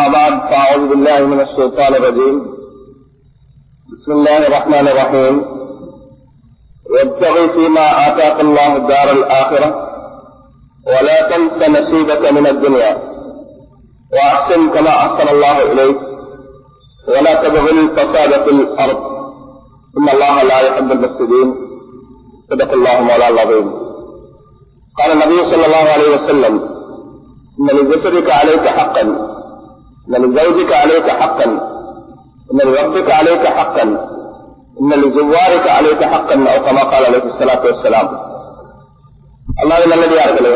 أما بعد فأعوذ بالله من الشيطان الرجيم بسم الله الرحمن الرحيم وابتغ فيما آتاك الله الدار الآخرة ولا تنس نصيبك من الدنيا وأحسن كما أحسن الله إليك ولا تبغ الفساد في الأرض إن الله لا يحب المفسدين صدق الله مولانا العظيم قال النبي صلى الله عليه وسلم إن لجسدك عليك حقا إن لزوجك عليك حقا إن لربك عليك حقا إن لزوارك عليك حقا أو كما قال عليه الصلاة والسلام அல்லாஹ் நல்லடியார்களே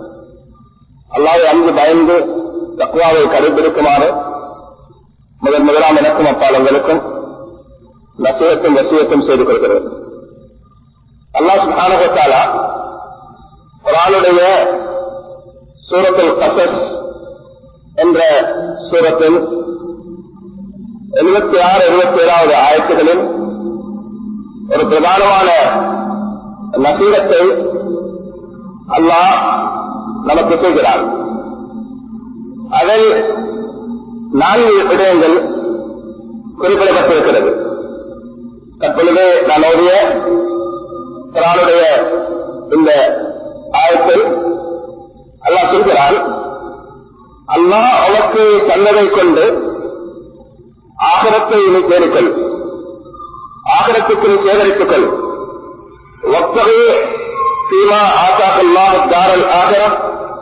அல்லாவை அங்கு பயந்து தக்குவாவை கடைபிடிக்குமாறு முதல் முதலாம் எனக்கும் அப்பால் உங்களுக்கும் நசீகத்தும் வசியத்தும் செய்து கொள்கிறது அல்லாஹ் சுபானகத்தாலா குரானுடைய சூரத்தில் கசஸ் என்ற சூரத்தில் எழுபத்தி ஆறு எழுபத்தி ஏழாவது ஆயத்துகளில் ஒரு பிரதானமான நசீகத்தை அல்லாஹ் நமக்கு செய்கிறார் அதில் நான்கு விடயங்கள் குறிப்பிடப்பட்டிருக்கிறது தற்பொழுது நான் ஓடிய குரானுடைய இந்த ஆயத்தில் அல்லாஹ் சொல்கிறான் அல்லாஹ் உனக்கு தந்ததை கொண்டு ஆகரத்தை நீ தேடிக்கொள் ஆகரத்துக்கு நீ சேகரித்துக் கொள் ஒத்தகை சீமா ஆசாக்கல்லா தாரல் ஆகரம்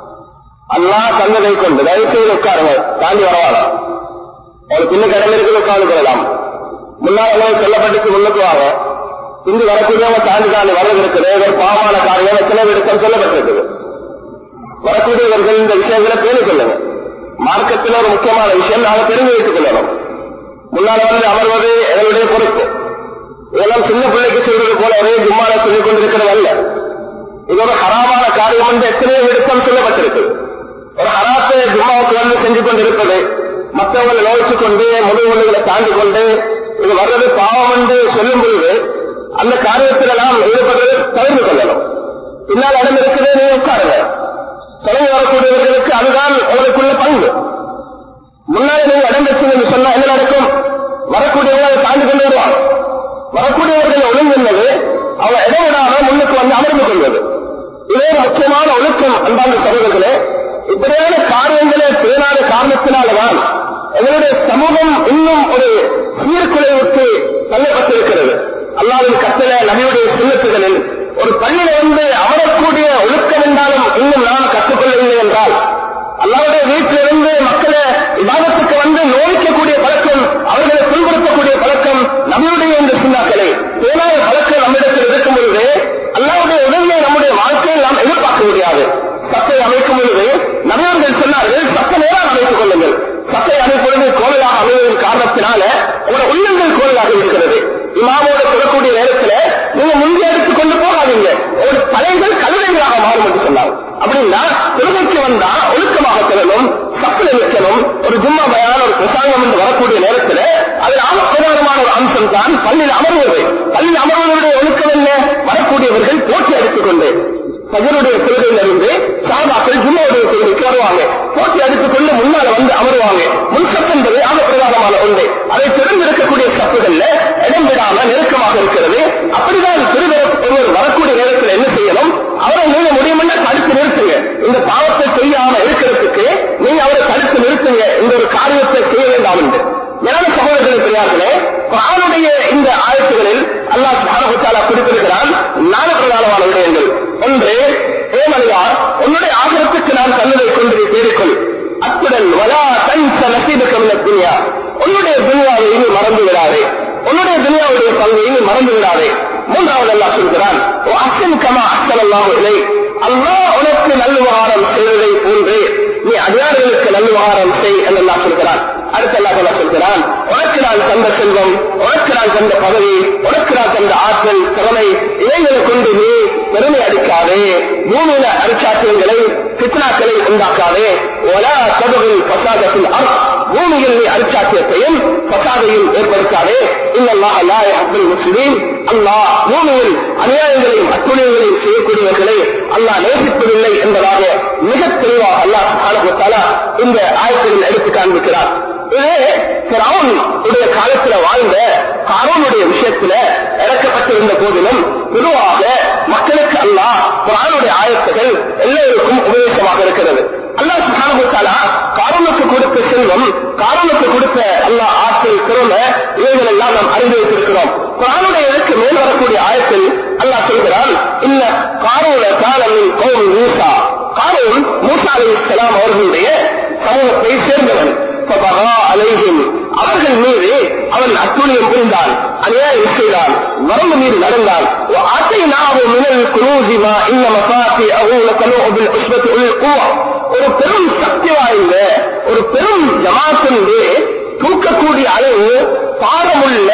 அல்லாஹ் தந்ததை கொண்டு தயவு செய்து உட்காருங்க தாண்டி வரவானா அவனுக்கு இன்னும் கடமை இருக்குது உட்கார்ந்து கொள்ளலாம் முன்னாள் சொல்லப்பட்டுச்சு முன்னுக்கு வாங்க இங்கு வரக்கூடியவங்க தாண்டி தாண்டி வர்றது இருக்குது ஒரு பாவமான காரியம் எத்தனை விடுத்தம் சொல்லப்பட்டிருக்குது வரக்கூடியவர்கள் இந்த விஷயங்களை பேணிக் கொள்ளுங்க மார்க்கத்தில் ஒரு முக்கியமான விஷயம் நாங்கள் தெரிந்து வைத்துக் கொள்ளணும் முன்னால் வந்து அமர்வது எங்களுடைய பொறுப்பு இதெல்லாம் சின்ன பிள்ளைக்கு சொல்றது போல ஒரே ஜும்மால சொல்லிக் கொண்டிருக்கிறது அல்ல இது ஒரு ஹராமான காரியம் என்று எத்தனையோ விடுத்தம் சொல்லப்பட்டிருக்கு ஒரு ஹராத்தை ஜும்மாவுக்கு வந்து செஞ்சு கொண்டிருப்பது மற்றவங்களை நோய்ச்சு கொண்டு முதுகுகளை தாண்டி கொண்டு இது வர்றது பாவம் என்று சொல்லும் பொழுது அந்த காரியத்தில் நாம் ஈடுபடுவதை தவிர்த்து கொள்ளணும் பின்னால் இடம் இருக்குது நீங்க உட்காருங்க செலவு வரக்கூடியவர்களுக்கு அதுதான் உங்களுக்குள்ள பங்கு முன்னாடி நீங்க இடம் வச்சீங்கன்னு சொன்னா என்ன நடக்கும் வரக்கூடியவங்க அதை தாண்டி கொண்டு வருவாங்க வரக்கூடியவர்கள் ஒழுங்குன்னது அவ இடம் விடாம முன்னுக்கு வந்து அமர்ந்து கொள்வது இதே ஒரு முக்கியமான ஒழுக்கம் அன்பான சகோதரர்களே இப்படியான காரியங்களே பேராத காரணத்தினால்தான் எங்களுடைய சமூகம் இன்னும் ஒரு சீர்குலைவுக்கு தள்ளப்பட்டிருக்கிறது அல்லாவின் கட்டளை நபியுடைய சுண்ணத்துகளில் ஒரு பள்ளியில வந்து அமரக்கூடிய ஒழுக்கம் என்றாலும் இன்னும் நாம் கற்றுக்கொள்ளவில்லை என்றால் அல்லாவுடைய வீட்டிலிருந்து மக்களை விவாதத்துக்கு வந்து நோய்க்கக்கூடிய பழக்கம் அவர்களை புண்படுத்தக்கூடிய பழக்கம் நம்முடைய இந்த சின்னாக்களை தேனாய பழக்கம் நம்மிடத்தில் இருக்கும் பொழுது அல்லாவுடைய உதவியை நம்முடைய வாழ்க்கையில் நாம் எதிர்பார்க்க முடியாது சத்தை அமைக்கும் பொழுது நபியவர்கள் சொன்னார்கள் சத்த நேரம் அமைத்துக் கொள்ளுங்கள் சத்தை அமைப்பொழுது கோவிலாக அமைவதன் காரணத்தினால உங்களோட உள்ளங்கள் கோவிலாக இருக்கிறது இமாமோட சொல்லக்கூடிய நேரத்தில் நீங்க முந்தைய எடுத்துக் கொண்டு போகாதீங்க ஒரு தலைகள் கழுதைகளாக மாறும் என்று சொன்னார் அப்படின்னா தொழுகைக்கு வந்தா ஒழுக்கமாக செல்லணும் சப்பில் இருக்கணும் ஒரு ஜும்மா பயான ஒரு பிரசாங்கம் என்று வரக்கூடிய நேரத்தில் அதில் பிரதானமான ஒரு அம்சம் தான் பள்ளியில் அமர்வது பள்ளியில் அமர்வதனுடைய ஒழுக்கம் என்ன வரக்கூடியவர்கள் போட்டி அடித்துக் கொண்டு பகருடைய கொள்கையில் இருந்து சாபாக்கள் ஜும்மாவுடைய கொள்கைக்கு வருவாங்க போட்டி அடித்துக் கொண்டு முன்னால வந்து அமருவாங்க முன் சப்பு என்பது ஆக பிரதானமான ஒன்று அதை தெரிந்து இருக்கக்கூடிய சப்புகள்ல இடம் விடாம நெருக்கமாக இருக்கிறது அப்படிதான் திருவிழா ஒருவர் வரக்கூடிய நேரத்தில் என்ன செய்யணும் அவரை நீங்க முடியுமென்னா தடுத்து நிறுத்துங்க இந்த பாவத்தை செய்யாம இருக்கிறதுக்கு நீங்க அவரை தடுத்து நிறுத்துங்க இந்த ஒரு காரியத்தை செய்ய வேண்டாம் என்று மேலான சகோதரர்கள் பெரியார்களே குரானுடைய இந்த ஆயத்துகளில் அல்லாஹ் சுபானகுத்தாலா குறிப்பிடுகிறான் நாலு பிரதானமான விடயங்கள் ஒன்று ஏ மனிதா உன்னுடைய ஆகரத்துக்கு நான் தன்னதை கொண்டு தேடிக்கொள் அத்துடன் வலா தன் நசீபுக்கு துணியா உன்னுடைய துணியாவை இனி மறந்து விடாதே உன்னுடைய துணியாவுடைய பங்கு இனி மறந்து விடாதே மூன்றாவது அல்லாஹ் சொல்கிறான் அசன் கமா அசல் அல்லாஹ் இல்லை அல்லாஹ் உனக்கு நல்லுவகாரம் செய்வதை போன்று நீ அதிகாரிகளுக்கு நல்லுவகாரம் செய் என்று அல்லாஹ் சொல்கிறான் அடுத்த அல்லாஹ் சொல்கிறான் உனக்கு நான் தந்த செல்வம் உனக்கு நான் தந்த பதவி உனக்கு நான் தந்த ஆற்றல் திறமை இவைகளை கொண்டு நீ பெருமை அடிக்காதே பூமியில அரிச்சாத்தியங்களை பித்னாக்களை உண்டாக்காதே ஒலா சதுகில் பசாதத்தில் பூமியில் நீ அரிச்சாத்தியத்தையும் பசாதையும் ஏற்படுத்தாதே இன்னல்லாஹ் லா யஹ்புல் முஸ்லிம் அல்லாஹ் பூமியில் அநியாயங்களையும் அத்துணியங்களையும் செய்யக்கூடியவர்களை அல்லாஹ் நேசிப்பதில்லை என்பதாக மிக தெளிவாக அல்லாஹ் சுப்ஹானஹு வ தஆலா இந்த ஆயத்தில் எடுத்து காண்பிக்கிறார் இது பிறவுன் உடைய காலத்துல வாழ்ந்த காரோனுடைய விஷயத்துல இறக்கப்பட்டிருந்த போதிலும் பொதுவாக மக்களுக்கு அல்லாஹ் குரானுடைய ஆயத்துகள் எல்லோருக்கும் உபயோகமாக இருக்கிறது அல்லாஹ் சுப்ஹானஹு வ தஆலா காரோனுக்கு கொடுத்த செல்வம் காரோனுக்கு கொடுத்த அல்லாஹ் ஆற்றல் திறமை இவைகள் எல்லாம் நாம் அறிந்து வைத்திருக்கிறோம் குரானுடைய இதற்கு மேல் வரக்கூடிய ஆயத்தில் அல்லாஹ் சொல்கிறான் இல்ல காரோன காலமின் கோவில் மூசா காரோன் மூசா அலி இஸ்லாம் அவர்களுடைய சமூகத்தை சேர்ந்தவன் فبغى عليهم அவர்கள் மீது அவன் அத்துணியம் புரிந்தான் அநியாயம் செய்தான் வரம்பு மீது நடந்தான் وآتيناه من الكنوز ما إن مفاتيحه لتنوء بالعصبة أولي القوة ஒரு பெரும் சக்தி வாய்ந்த ஒரு பெரும் ஜமாத்திலே தூக்கக்கூடிய அளவு பாரமுள்ள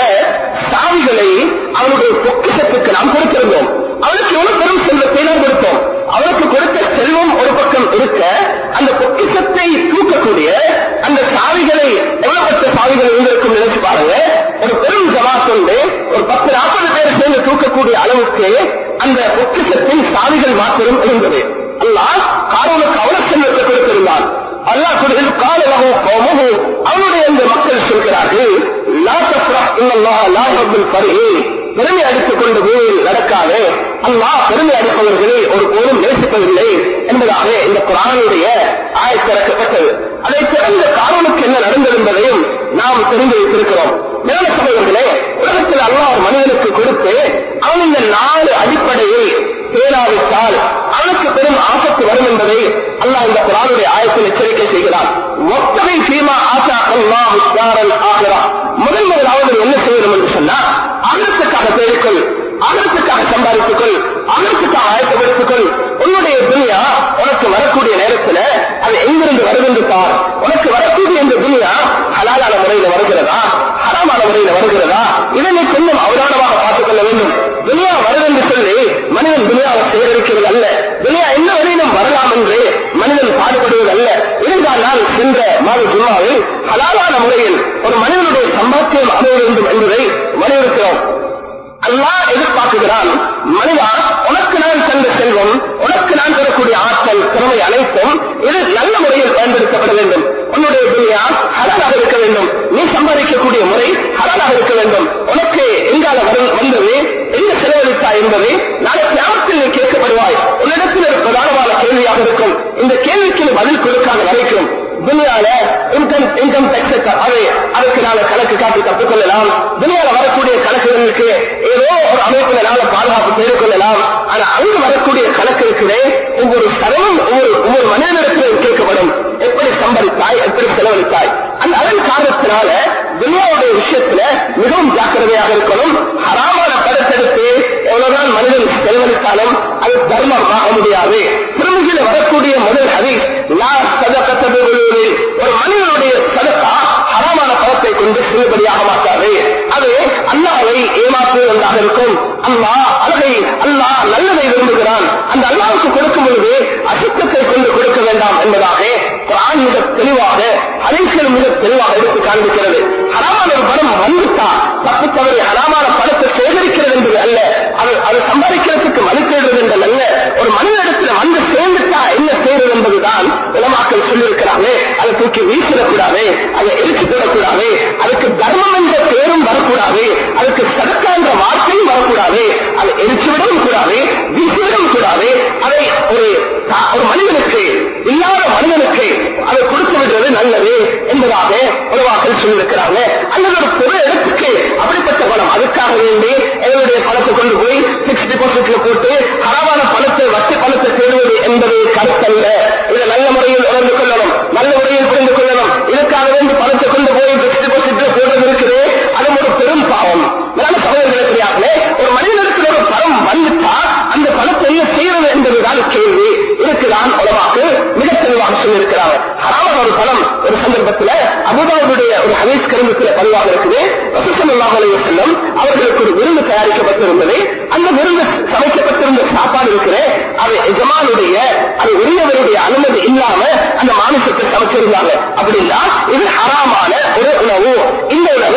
சாவிகளை அவனுடைய பொக்கிஷத்துக்கு நாம் கொடுத்திருந்தோம் அவனுக்கு எவ்வளவு பெரும் செல்வத்தை நாம் கொடுத்தோம் அவனுக்கு கொடுத்த செல்வம் ஒரு பக்கம் இருக்க அந்த பொக்கிஷத்தை தூக்கக்கூடிய அந்த சாவிகளை எவ்வளவுப்பட்ட சாவிகள் இருந்திருக்கும் நினைச்சு பாருங்க ஒரு பெரும் ஜமாத் வந்து ஒரு பத்து நாற்பது பேர் சேர்ந்து தூக்கக்கூடிய அளவுக்கு அந்த பொக்கிஷத்தின் சாவிகள் மாத்திரம் இருந்தது அல்லாஹ் காரோனுக்கு அவ்வளவு செல்வத்தை கொடுத்திருந்தான் அல்லாஹ் சொல்கிறது காலவகோ கோமகு அவனுடைய இந்த மக்கள் சொல்கிறார்கள் லா தஃப்ரஹ் இன்னல்லாஹ் லா யுஹிப்புல் ஃபரிஹீன் பெருமை அடித்துக் கொண்டு பூமியில் நடக்காது அல்லாஹ் பெருமை அடிப்பவர்களை ஒரு போதும் நேசிப்பதில்லை என்பதாக இந்த குரானுடைய ஆயத்திறக்கப்பட்டது அதைத் தொடர்ந்து காரணனுக்கு என்ன நடந்தது என்பதையும் நாம் தெரிந்து வைத்திருக்கிறோம் மேல சமயங்களே உலகத்தில் அல்லாஹ் ஒரு மனிதனுக்கு கொடுத்து அவன் இந்த நாலு அடிப்படையை பேராவிட்டால் அவனுக்கு பெரும் ஆபத்து வரும் என்பதை அல்லாஹ் இந்த குரானுடைய ஆயத்தில் எச்சரிக்கை செய்கிறான் ஒத்தவை சீமா ஆசா அல்லாஹ் தாரல் ஆகிறா முதல் முதலாவது என்ன செய்யணும் என்று சொன்னா ஆகத்துக்காக தேடிக்கொள் ஆகத்துக்காக சம்பாதித்துக்கொள் ஆகத்துக்காக ஆயத்தப்படுத்திக்கொள் உன்னுடைய துணியா உனக்கு வரக்கூடிய நேரத்தில் அது எங்கிருந்து வருகின்ற பார் உனக்கு வரக்கூடிய இந்த துணியா ஹலாலான முறையில் வருகிறதா ஹராமான முறையில் வருகிறதா இதை நீ கொஞ்சம் அவதானமாக பார்த்துக் கொள்ள வேண்டும் துனியா வருதென்று சொல்லி மனிதன் துனியாவை சேகரிக்கிறது அல்ல துனியா என்ன வரையிலும் வரலாம் என்று மனிதன் பாடுபடுவது அல்ல இருந்தால் நான் சென்ற மாத ஜும்மாவில் ஹலாலான முறையில் ஒரு மனிதனுடைய சம்பாத்தியம் அமைய வேண்டும் என்பதை வலியுறுக்கிறோம் அல்லாஹ் எதிர்பார்க்குகிறான் மனிதா உனக்கு நான் தந்த செல்வம் உனக்கு நான் தரக்கூடிய ஆற்றல் திறமை அனைத்தும் இது நல்ல முறையில் பயன்படுத்தப்பட வேண்டும் உன்னுடைய துனியா ஹலாலாக இருக்க வேண்டும் நீ சம்பாதிக்கக்கூடிய முறை ஹலாலாக இருக்க வேண்டும் உனக்கு எங்கால வரு- வந்தது எங்க செலவழித்தா என்பதை நாளை தியாகத்தில் நீ கேட்கப்படுவாய் உன்னிடத்தில் ஒரு பிரதானமான கேள்வியாக இருக்கும் இந்த கேள்விக்கு நீ பதில் கொடுக்காத வரைக்கும் துனியால இன்கம் இன்கம் டேக்ஸ் அதை அதுக்கு நாளை கணக்கு காட்டி தப்புக் கொள்ளலாம் துனியால வரக்கூடிய கணக்குகளுக்கு ஏதோ ஒரு அமைப்புல நாள பாதுகாப்பு செய்து கொள்ளலாம் ஆனா அங்கு வரக்கூடிய கணக்கு இருக்குதே ஒவ்வொரு சரமும் ஒவ்வொரு ஒவ்வொரு மனிதனிடத்திலும் கேட்கப்படும் எப்படி சம்பாதித்தாய் எப்படி செலவழித்தாய் அந்த அதன் காரணத்தினால துனியாவுடைய விஷயத்துல மிகவும் ஜாக்கிரதையாக இருக்கணும் ஹராமான படத்தெடுத்து எவ்வளவுதான் மனிதன் செலவழித்தாலும் அது தர்மம் ஆக முடியாது திருமதியில வரக்கூடிய முதல் ஹதீஸ் லா சதகத்தது ஒரு மனிதனுடைய சதக்கா ஹராமான பணத்தை கொண்டு செல்லுபடியாக மாட்டாது அது அல்லாவை ஏமாற்றுவதாக இருக்கும் அல்லாஹ் அழகை அல்லாஹ் நல்லதை விரும்புகிறான் அந்த அல்லாவுக்கு கொடுக்கும் பொழுது அசுத்தத்தை கொண்டு கொடுக்க வேண்டாம் என்பதாக குரான் மிக தெளிவாக ஹதீஸ்கள் மிக தெளிவாக எடுத்து காண்பிக்கிறது ஹராமான ஒரு பணம் வந்துட்டா தப்பு தவறி ஹராமான பணத்தை சேகரிக்கிறது என்பது அல்ல அது அது சம்பாதிக்கிறதுக்கு மதிப்பிடுறது என்பது அல்ல ஒரு மனிதனிடத்தில் வந்து சேர்ந்துட்டா என்ன செய்யறது என்பதுதான் உலமாக்கள் சொல்லியிருக்கிறாங்க அதை தூக்கி வீசிடக்கூடாது அதை எரிச்சு போடக்கூடாது அதுக்கு தர்மம் என்ற பேரும் வரக்கூடாது அதுக்கு சதக்கா என்ற வார்த்தையும் வரக்கூடாது அதை எரிச்சுவிடவும் கூடாது வீசிவிடவும் கூடாது அதை ஒரு ஒரு மனிதனுக்கு இல்லாத மனிதனுக்கு அதை கொடுத்து விடுறது நல்லது என்பதாக உலவாக்கள் சொல்லியிருக்கிறாங்க அல்லது ஒரு பொது இடத்துக்கு அப்படிப்பட்ட பணம் அதுக்காக வேண்டி எங்களுடைய பணத்தை கொண்டு போய் பிக்ஸ் டிபாசிட்ல போட்டு ஹராமான பணத்தை வட்டி பணத்தை தேடுவது என்பது கருத்தல்ல இதை நல்ல முறையில் உணர்ந்து கொள்ளணும் நல்ல முறையில் புரிந்து கொள்ளணும் இதுக்காக வேண்டி பணத்தை கொண்டு போய் பிக்ஸ் டிபாசிட்ல போடுறது இருக்குது அது ஒரு பெரும் பாவம் நல்ல சகோதரர்களே ஒரு மனிதனுக்கு ஒரு பணம் வந்துட்டா அந்த பணத்தை என்ன செய்யறது என்பதுதான் கேள்வி இருக்குதான் உலமாக்கு மிக தெளிவாக சொல்லியிருக்கிறாங்க ஹராமான ஒரு பணம் ஒரு சந்தர்ப்பத்தில் அபுதாவுடைய ஒரு ஹதீஸ் கருமத்தில் பதிவாக இருக்குது ரசூலுல்லாஹி அலைஹி வஸல்லம் அவர்களுக்கு ஒரு விருந்து தயாரிக்கப்பட்டிருந்தது அந்த விருந்து சமைக்கப்பட்டிருந்த சாப்பாடு இருக்கிறே அது எஜமானுடைய அது உரியவருடைய அனுமதி இல்லாம அந்த மாமிசத்தை சமைச்சிருந்தாங்க அப்படின்னா இது ஹராமா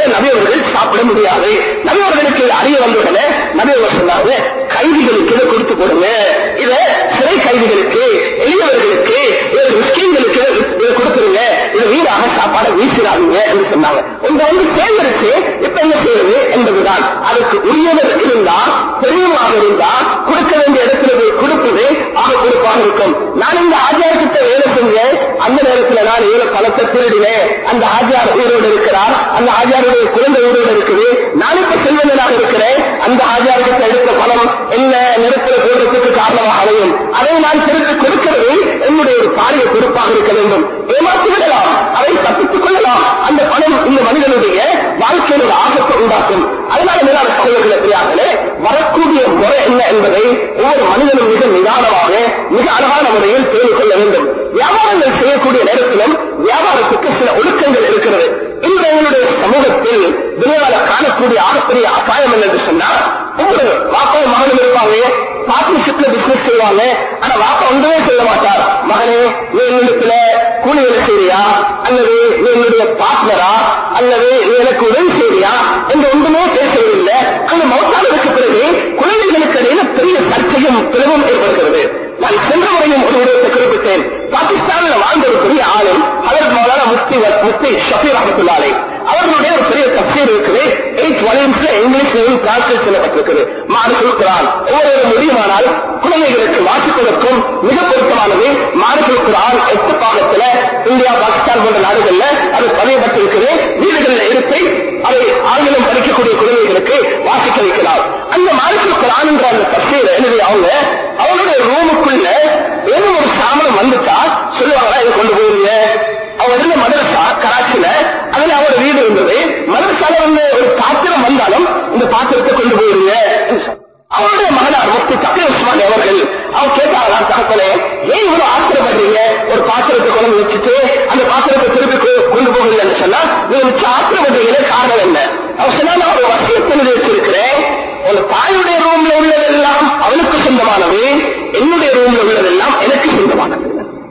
இதை நபி அவர்கள் சாப்பிட முடியாது நபி அவர்களுக்கு இது அறிய வந்த உடனே நபி அவர்கள் சொன்னாங்க கைதிகளுக்கு இதை கொடுத்து கொடுங்க இதை சிறை கைதிகளுக்கு எளியவர்களுக்கு இதை முஸ்லீம்களுக்கு இதை கொடுத்துருங்க இது வீராக சாப்பாடை வீசிடாதீங்க என்று சொன்னாங்க உங்க வந்து சேகரிச்சு இப்ப என்ன செய்வது என்பதுதான் அதுக்கு உரியவர் இருந்தா பெரியவராக இருந்தா கொடுக்க வேண்டிய இடத்துல போய் கொடுப்பது ஆக பொறுப்பாக இருக்கும் நான் இந்த ஆஜார் கிட்ட வேலை செஞ்சேன் அந்த நேரத்துல நான் ஏழு பணத்தை திருடினேன் அந்த ஆஜார் உயிரோடு இருக்கிறார் அந்த ஆஜாருடைய குழந்தை உயிரோடு இருக்குது நான் இப்ப செல்வந்தனாக இருக்கிறேன் அந்த ஆஜார் கிட்ட எடுத்த பணம் என்ன நிறத்துல போடுறதுக்கு காரணமாக அமையும் அதை நான் திருப்பி கொடுக்கிறது என்னுடைய ஒரு பாரிய பொறுப்பாக இருக்க வேண்டும் ஏமாற்றி விடலாம் அதை தப்பித்துக் கொள்ளலாம் அந்த பணம் இந்த மனிதனுடைய வாழ்க்கையில் ஒரு ஆபத்தை உண்டாக்கும் அதனால மேலான சகோதரர்களை பெரியார்களே வரக்கூடிய முறை என்ன என்பதை ஒவ்வொரு மனிதனும் மிக நிதானமாக மிக அழகான முறையில் தெரிந்து கொள்ள வேண்டும் வியாபாரங்கள் செய்யக்கூடிய நேரத்திலும் வியாபாரத்துக்கு சில ஒழுக்கங்கள் இருக்கிறது இன்று எங்களுடைய சமூகத்தில் விரைவாக காணக்கூடிய ஆகப்பெரிய அபாயம் என்னன்னு சொன்னா ஒவ்வொரு வாப்பாவும் மகனும் இருப்பாங்க பார்ட்னர்ஷிப்ல பிசினஸ் செய்வாங்க ஆனா வாப்பா ஒன்றுமே சொல்ல மாட்டார் மகனே நீ என்னிடத்துல கூலி வேலை செய்றியா அல்லது நீ என்னுடைய பார்ட்னரா அல்லது நீ எனக்கு உதவி செய்றியா என்று ஒன்றுமே பேசுவதில்லை அந்த மௌத்தானதுக்கு பிறகு குழந்தைகளுக்கு இடையில பெரிய சர்ச்சையும் பிளவும் ஏற்படுகிறது நான் சென்ற முறையும் ஒரு விடயத்தை குறிப்பிட்டேன் பாகிஸ்தானில் வாழ்ந்த ஒரு பெரிய ஆளும் அவர் மௌலான முஃப்தி முஃப்தி ஷபீர் அஹமத்துல்லாலை அவர்களுடைய ஒரு பெரிய தப்சீர் இருக்குது எயிட் வால்யூம்ஸ்ல இங்கிலீஷ்லையும் டிரான்ஸ்லேட் செய்யப்பட்டிருக்குது மாறுகள் குரான் ஒவ்வொரு முடியுமானால் குழந்தைகளுக்கு வாசிப்பதற்கும் மிக பொருத்தமானது மாறுகள் குரான் எட்டு பாகத்துல இந்தியா பாகிஸ்தான் போன்ற நாடுகள்ல அது பதியப்பட்டிருக்குது வீடுகளில் இருப்பை அதை ஆங்கிலம் படிக்கக்கூடிய குழந்தைகளுக்கு வாசிக்க வைக்கலாம் அந்த மாறுகள் குரான் என்ற அந்த தப்சீர் எழுதி அவங்க அவங்களுடைய ரூமுக்குள்ள ஏதோ ஒரு சாமனம் வந்துட்டா சொல்லுவாங்களா இதை கொண்டு போயிருங்க அவர் இருந்த மதரசா கராச்சியில அதுல அவர் வீடு இருந்தது மதரசால வந்து ஒரு பாத்திரம் வந்தாலும் இந்த பாத்திரத்தை கொண்டு போயிருங்க அவருடைய மகனார் முக்தி தக்கை உஸ்மான் அவர்கள் அவர் கேட்டாங்களா தகப்பனே ஏன் இவ்வளவு ஆத்திரப்படுறீங்க ஒரு பாத்திரத்தை கொண்டு வச்சுட்டு அந்த பாத்திரத்தை திருப்பி கொ- கொண்டு போகலன்னு சொன்னா நீங்க மிச்ச ஆத்திரப்படுறீங்களே காரணம் என்ன அவர் சொன்னா நான் ஒரு வசியத்தை எழுதி வச்சிருக்கிறேன் ஒரு தாயுடைய ரூம்ல உள்ளதெல்லாம் அவனுக்கு சொந்தமானது என்னுடைய ரூம்ல உள்ளதெல்லாம் எனக்கு சொந்தமானது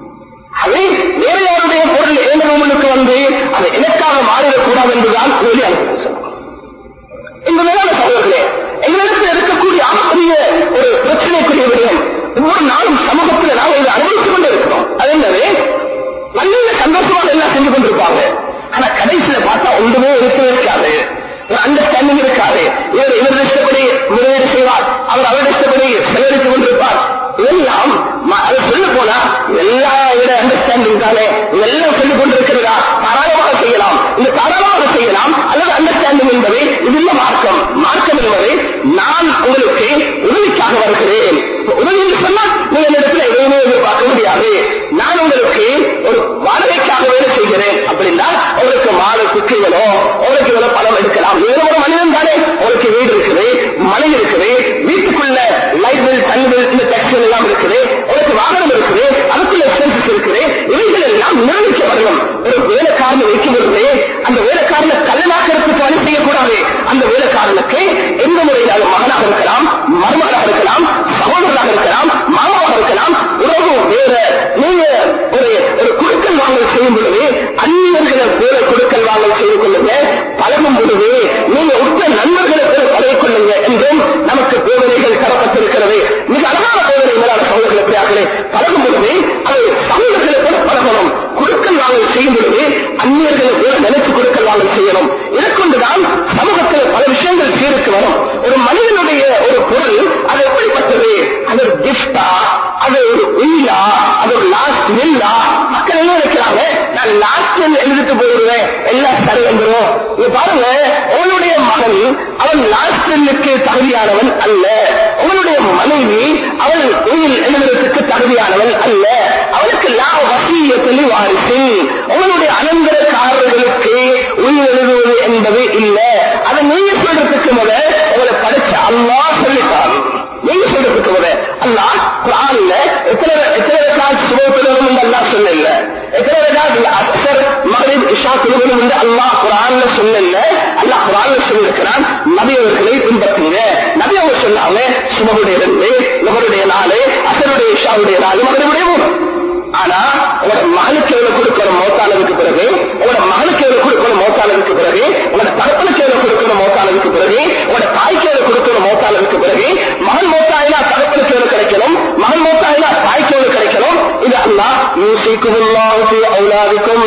அது வேற யாருடைய பொருள் என் ரூமுக்கு வந்து அது எனக்காக மாறிடக்கூடாது என்பதுதான் வெளி அனுப்ப இந்த மேலான சகோதரர்களே எங்களிடத்தில் இருக்கக்கூடிய ஆகக்கூடிய ஒரு பிரச்சனைக்குரிய விடயம் ஒவ்வொரு நாளும் சமூகத்தில் நாம் இதை அனுபவித்துக் கொண்டு இருக்கிறோம் அது என்னது நல்ல சந்தோஷமாக எல்லாம் செஞ்சு கொண்டிருப்பாங்க ஆனா கடைசியில பார்த்தா ஒன்றுமே இருக்கவே இருக்காது ஒரு அண்டர்ஸ்டாண்டிங் இருக்காது இவர் இவர் இஷ்டப்படி முதலீடு செய்வார் அவர் அவருடைய இஷ்டப்படி செலவழித்துக் கொண்டிருப்பார் இதெல்லாம் ம- அது சொல்ல போனா எல்லா இட அண்டர்ஸ்டாண்டிங் தானே இதெல்லாம் சொல்லிக் கொண்டிருக்கிறதா தாராளமாக செய்யலாம் இந்த தாராளமாக செய்யலாம் அல்லது அண்டர்ஸ்டாண்டிங் என்பது இது இல்ல மார்க்கம் மார்க்கம் என்பது நான் உங்களுக்கு உதவிக்காக வருகிறேன் இப்ப உதவி என்று சொன்னால் நீங்க இடத்துல எதுவுமே எதிர்பார்க்க முடியாது நான் உங்களுக்கு ஒரு வாடகைக்காக வேலை செய்கிறேன் அப்படின்னா உங்களுக்கு மாலை குற்றிகளோ உங்களுக்கு இவ்வளவு பணம் எடுக்கலாம் நீங்க ஒரு மனிதன் தானே உங்களுக்கு வீடு இருக்குது மனை இருக்குது வீட்டுக்குள்ள லைட் பில் தண்ணி பில் இந்த டேக்ஸ் எல்லாம் இருக்குது உங்களுக்கு வாகனம் இருக்குது அதுக்குள்ள எக்ஸ்பென்சஸ் இருக்குது இவைகள் எல்லாம் நிர்ணயிக்கப்படணும் ஒரு வேலைக்காரனை வைக்கும் பொழுது அந்த வேலைக்காரனை கல்லனாக்கிறதுக்கு வழி செய்யக்கூடாது அந்த வேலைக்காரனுக்கு எந்த முறையில் அது மகனாக இருக்கலாம் மருமகனாக இருக்கலாம் சகோதரனாக இருக்கலாம் மாமாவாக இருக்கலாம் உறவு வேற நீங்க ஒரு ஒரு குடுக்கல் வாங்கல் செய்யும் பொழுது அந்நியர்களை போல குடுக்கல் வாங்கல் செய்து கொள்ளுங்க பழகும் பொழுது நீங்க உற்ற நண்பர்களை போல பழகிக் கொள்ளுங்க என்றும் நமக்கு போதனைகள் தரப்பட்டிருக்கிறது மிக அழகான போதனை மேலான சகோதரர்கள் எப்படியாகவே பழகும் பொழுது அதை சமூகங்களை போல பழகணும் குடுக்கல் வாங்கல் செய்யும் பொழுது அந்நியர்களை போல நினைச்சு குடுக்கல் வாங்கல் செய்யணும் இதற்கொண்டுதான் சமூகத்தில் பல விஷயங்கள் சீருக்கு வரும் ஒரு மனிதனுடைய ஒரு பொருள் அது எப்படிப்பட்டது அது ஒரு கிஃப்டா அது ஒரு உயிலா அது ஒரு லாஸ்ட் வில்லா மக்கள் என்ன நினைக்கிறாங்க நான் லாஸ்ட் வில் எழுதிட்டு போயிடுவேன் எல்லாம் சரி வந்துடும் நீ பாருங்க உங்களுடைய மகன் அவன் லாஸ்ட் வில்லுக்கு தகுதியானவன் அல்ல உங்களுடைய மனைவி அவள் உயிர் எழுதுறதுக்கு தகுதியானவன் அல்ல அவளுக்கு லா வசிய தெளிவாரிசு உங்களுடைய அனந்தரக்காரர்களுக்கு உயிர் எழுதுவது என்பது இல்லை அதை நீங்க சொல்றதுக்கு முத உங்களை படிச்ச அல்லாஹ் சொல்லிட்டான் நீங்க சொல்றதுக்கு முத அல்லாஹ் குரான்ல எத்தனை எத்தனை கால் சுபத்திலும் என்று அல்லாஹ் சொல்லல எத்தனை கால் அசர் மகரிப் இஷா தொழுவதும் என்று அல்லாஹ் குரான்ல சொல்லல அல்லாஹ் குரான்ல சொல்லியிருக்கிறான் நபி அவர்களை பின்பற்றுங்க நபி அவங்க சொன்னாங்க சுபகுடைய ரெண்டு நபருடைய நாலு அசருடைய இஷாவுடைய நாலு மகனுடைய மூணு ஆனா உங்களோட மகனுக்கு எவ்வளவு கொடுக்கணும் மௌத்தானதுக்கு பிறகு உங்களோட மகனுக்கு எவ்வளவு கொடுக்கணும் மௌத்தானதுக்கு பிறகு உங்களோட தகப்பனுக்கு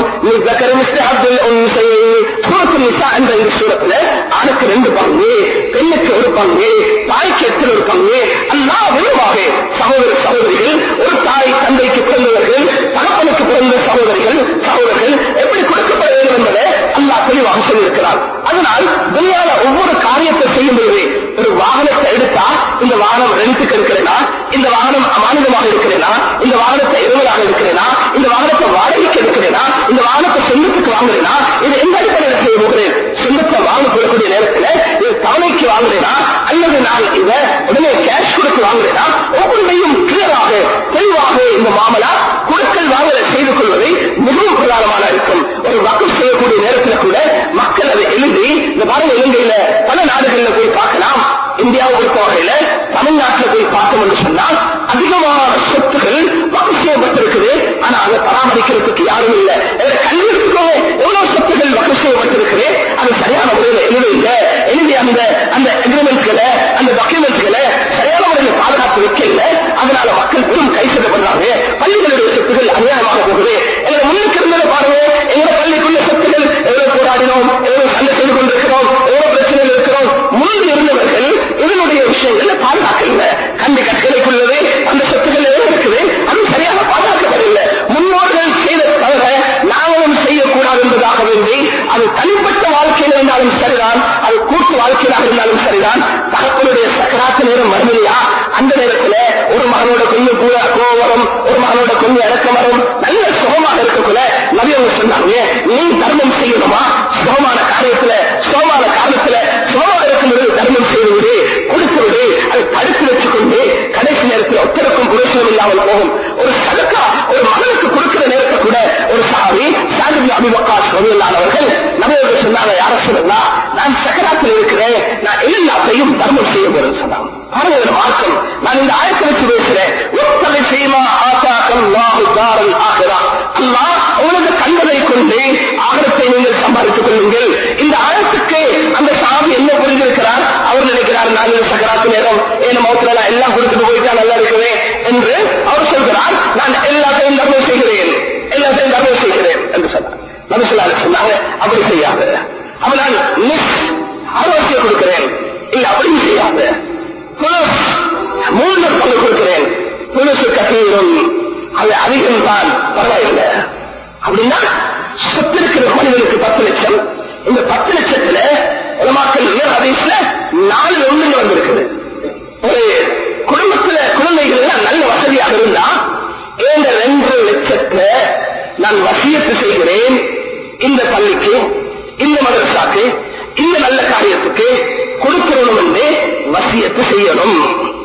நீ ஜக்கரமிஸ்து அப்துல் உன்சை சூரத்து நிசா என்ற இந்த சூரத்துல ஆணுக்கு ரெண்டு பங்கு பெண்ணுக்கு ஒரு பங்கு தாய்க்கு எத்தனை ஒரு பங்கு அல்லா விரைவாக சகோதர சகோதரிகள் ஒரு தாய் தந்தைக்கு பிறந்தவர்கள் தகப்பனுக்கு பிறந்த சகோதரிகள் சகோதரர்கள் எப்படி கொடுக்கப்பட வேண்டும் என்பதை அல்லாஹ் தெளிவாக சொல்லியிருக்கிறார் அதனால் துனியால ஒவ்வொரு காரியத்தை செய்யும் பொழுது ஒரு வாகனத்தை எடுத்தா இந்த வாகனம் ரெண்டுக்கு இருக்கிறேனா இந்த வாகனம் அமானிதமாக இருக்கிறேனா இந்த வாகனத்தை இருவராக இருக்கிறேனா இந்த வாகனத்தை வாடகைக்கு இருக்கிறேனா இந்த வாகனத்தை சொந்தத்துக்கு வாங்குறேனா இது எந்த அடிப்படையில் செய்ய போகிறேன் சொந்தத்தை வாங்க போகக்கூடிய நேரத்தில் இது தவணைக்கு வாங்குறேனா அல்லது நான் இதை உடனே கேஷ் கொடுத்து வாங்குறேனா ஒவ்வொன்றையும் கிளியராக தெளிவாக இந்த மாமலா கொடுக்கல் வாங்கல செய்து கொள்வது மிகவும் பிரதானமான இருக்கும் ஒரு வக்கம் செய்யக்கூடிய நேரத்தில் கூட மக்கள் அதை எழுதி இந்த பாருங்க இலங்கையில பல நாடுகளில் போய் பார்க்கலாம் இந்தியாவை பொறுத்த வகையில தமிழ்நாட்டில் போய் பார்த்தோம் என்று சொன்னால் அதிகமான சொத்துகள் வக்கம் செய்யப்பட்டிருக்குது ஆனா அதை பராமரிக்கிறதுக்கு யாரும் இல்லை கல்வி எடுத்துக்கோங்க எவ்வளவு சொத்துகள் வக்கம் செய்யப்பட்டிருக்குது அது சரியான முறையில் எழுத இல்லை எழுதி அந்த அந்த அக்ரிமெண்ட்களை அந்த டாக்குமெண்ட்களை சரியான முறையில் பாதுகாத்து வைக்கல அதனால மக்கள் பெரும் கை செய்யப்படுறாங்க பள்ளிகளுடைய சொத்துகள் அநியாயமாக போகுது எங்களை முன்னுக்கு இருந்ததை பாருங்க எங்க பள்ளிக்குள்ள சொத்துகள் எவ்வளவு போராடினோம் எவ்வளவு சண்டை செய்து கொண்டிருக்கிறோம் எவ்வளவு பிரச்சனைகள் இருக்கிறோம் முன்பு இருந்தவர்கள் இதனுடைய விஷயங்களை பாதுகாக்கல கண்டு கட்டளைக்குள்ளது அந்த சொத்துக்கள் எவ்வளவு இருக்குது அது சரியாக பாதுகாக்கப்படவில்லை முன்னோர்கள் செய்த தவிர நாங்களும் செய்யக்கூடாது என்பதாக வேண்டி அது தனிப்பட்ட வாழ்க்கையில் இருந்தாலும் சரிதான் அது கூட்டு வாழ்க்கையாக இருந்தாலும் சரிதான் தகப்பனுடைய சக்கராத்து நேரம் வருமில்லையா அந்த நேரத்தில் ஒரு மகனோட கொஞ்சம் கோவம் வரும் ஒரு மகனோட கொஞ்சம் இறக்கம் வரும் நல்ல சுகமாக இருக்கக்குள்ள நபி அவங்க சொன்னாங்க நீ தர்மம் செய்யணுமா சுகமான காரியத்துல சுகமான காலத்துல சுகமாக இருக்கும்போது தர்மம் செய்து விடு கொடுத்து விடு அதை தடுத்து வச்சுக்கொண்டு கடைசி நேரத்தில் ஒத்தருக்கும் புரோஷனம் இல்லாமல் போகும் ஒரு சதக்கா ஒரு மகனுக்கு கொடுக்கிற நேரத்தை கூட ஒரு சாவி சாதி அபிபக்கா சொல்லியல்லாதவர்கள் நபர்கள் சொன்னாங்க யார சொல்லா நான் சக்கராத்தில் இருக்கிறேன் நான் எல்லாத்தையும் தர்மம் செய்ய போறேன்னு சொன்னாங்க பாருங்க இதுல மார்க்கம் நான் இந்த ஆயத்தை வச்சு பேசுறேன் உத்தலை செய்மா ஆசாக்கம் லாஹு தாரல் ஆகிறா அல்லாஹ் உங்களுக்கு கண்களை கொண்டு ஆகரத்தை நீங்கள் சம்பாதித்துக் கொள்ளுங்கள் இந்த ஆயத்துக்கு அந்த சாமி என்ன புரிந்திருக்கிறார் அவர் நினைக்கிறார் நான் சக்கராத்து நேரம் ஏன் மௌத்துல நான் எல்லாம் கொடுத்துட்டு போயிட்டா நல்லா இருக்குவே என்று அவர் சொல்கிறார் நான் எல்லாத்தையும் தர்மம் செய்கிறேன் எல்லாத்தையும் தர்மம் செய்கிறேன் என்று சொன்னார் நபிசுல்லாரு சொன்னாங்க அப்படி செய்யாத அப்ப நான் மிஸ் ஆரோக்கியம் கொடுக்கிறேன் இல்ல அப்படியும் செய்யாத புலுஸ் மூன்று பங்கு கொடுக்கிறேன் புலுசு கத்தீரும் அது அதிகம் தான் பரவாயில்லை அப்படின்னா சொத்து இருக்கிற மனிதனுக்கு பத்து லட்சம் இந்த பத்து லட்சத்துல உலமாக்கள் உயர் அதிசல நாலு ஒண்ணுங்க வந்திருக்குது ஒரு குடும்பத்துல குழந்தைகள் எல்லாம் நல்ல வசதியாக இருந்தா இந்த ரெண்டு லட்சத்தை நான் வசியத்து செய்கிறேன் இந்த பள்ளிக்கு இந்த மதரசாக்கு இந்த நல்ல காரியத்துக்கு கொடுக்கணும் என்று வசியத்து செய்யணும்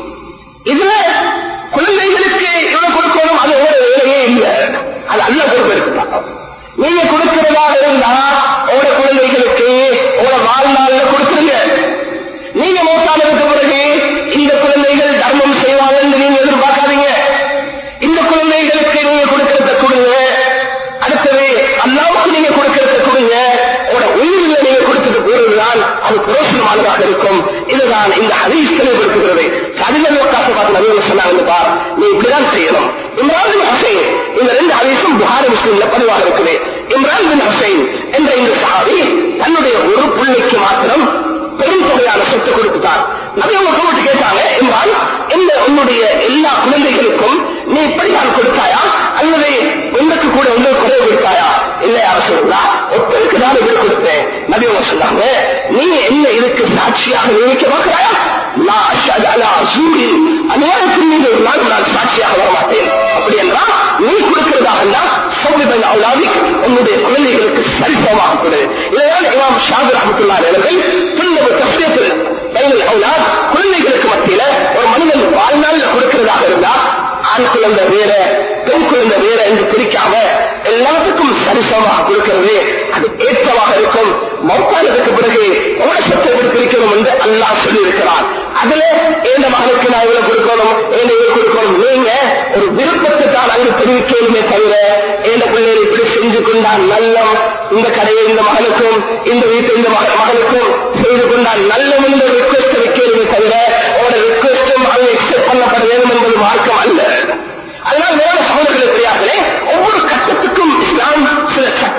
இதுல குழந்தைகளுக்கு இவ்வளவு கொடுக்கணும் அது ஒரு வேலையே இல்லை அது அல்ல பொறுப்பு இருக்குதான் நீங்க கொடுக்கிறதாக இருந்தா உங்களோட குழந்தைகளுக்கு உங்களோட வாழ்நாள்ல கொடுத்துருங்க நீங்க மோசானதுக்கு பிறகு இந்த குழந்தைகள் தர்மம் செய்வாங்க என்று நீங்க எதிர்பார்க்காதீங்க இந்த குழந்தைகளுக்கு நீங்க கொடுக்கறத கொடுங்க அடுத்தது அல்லாவுக்கு நீங்க கொடுக்கறத கொடுங்க உங்களோட உயிரில நீங்க கொடுத்துட்டு போறதுதான் அது புரோசனமானதாக இருக்கும் இதுதான் இந்த ஹதீஸ் தெளிவுபடுத்துகிறது அதிக நோக்காக பார்த்து நவீன சொன்னாங்க பார் நீ இப்படிதான் செய்யணும் இம்ரான் பின் ஹசைன் இந்த ரெண்டு ஹதீஸும் புகாரி முஸ்லீம்ல பதிவாக இருக்குது இம்ரான் பின் ஹசைன் என்ற இந்த சஹாபி தன்னுடைய ஒரு பிள்ளைக்கு மாத்திரம் பெரும் தொகையான சொத்து கொடுத்துட்டார் நபி அவங்க கூப்பிட்டு கேட்டாங்க இம்ரான் இந்த உன்னுடைய எல்லா குழந்தைகளுக்கும் நீ இப்படித்தான் கொடுத்தாயா அல்லது உனக்கு கூட உங்களுக்கு குறைவு கொடுத்தாயா இல்லை யார சொல்லா ஒருத்தருக்கு தான் இது கொடுத்தேன் நபி அவங்க சொன்னாங்க நீ என்ன இதுக்கு சாட்சியாக நினைக்க பார்க்கிறாயா நான் அஷ்ஹது அலா அசூரி அநியாயத்தின் மீது ஒரு நாள் நான் சாட்சியாக வரமாட்டேன் அப்படி என்றால் நீ கொடுக்கிறதாக சௌவிபன் அவுலாவிக் உன்னுடைய குழந்தைகளுக்கு சரிசமமாக கொடு இதனால் இமாம் ஷாது ரஹமத்துல்லா அவர்கள் துன்பு தஸ்மியத்தில் பைனல் அவுலாத் குழந்தைகளுக்கு மத்தியில ஒரு மனிதன் வாழ்நாளில் கொடுக்கிறதாக இருந்தா ஆண் குழந்தை வேற பெண் குழந்தை வேற என்று பிரிக்காம எல்லாத்துக்கும் சரிசமமாக கொடுக்கிறது அது ஏற்றமாக இருக்கும் மௌத்தானதுக்கு பிறகு உங்களோட சொத்தை எப்படி பிரிக்கணும் என்று அல்லாஹ் சொல்லி இருக்கிறார் அதுல எந்த மகனுக்கு நான் இவ்வளவு கொடுக்கணும் என்ன இவ்வளவு கொடுக்கணும் நீங்க ஒரு விருப்பத்தை தான் அங்கு தெரிவிக்கணுமே தவிர எந்த பிள்ளைகள் இப்படி செஞ்சு கொண்டால் நல்லம் இந்த கடையை இந்த மகனுக்கும் இந்த வீட்டை இந்த மக- மகனுக்கும் செய்து கொண்டால் நல்லம் என்ற ரிக்வெஸ்ட் வைக்கணுமே தவிர உங்களோட ரிக்வெஸ்டும் அங்கு எக்ஸெப்ட் பண்ணப்பட வேண்டும் என்பது மார்க்கம் அல்ல அதனால் வேற சகோதரர்கள் தெரியாதே ஒவ்வொரு கட்டத்துக்கும் இஸ்லாம் சில சட்ட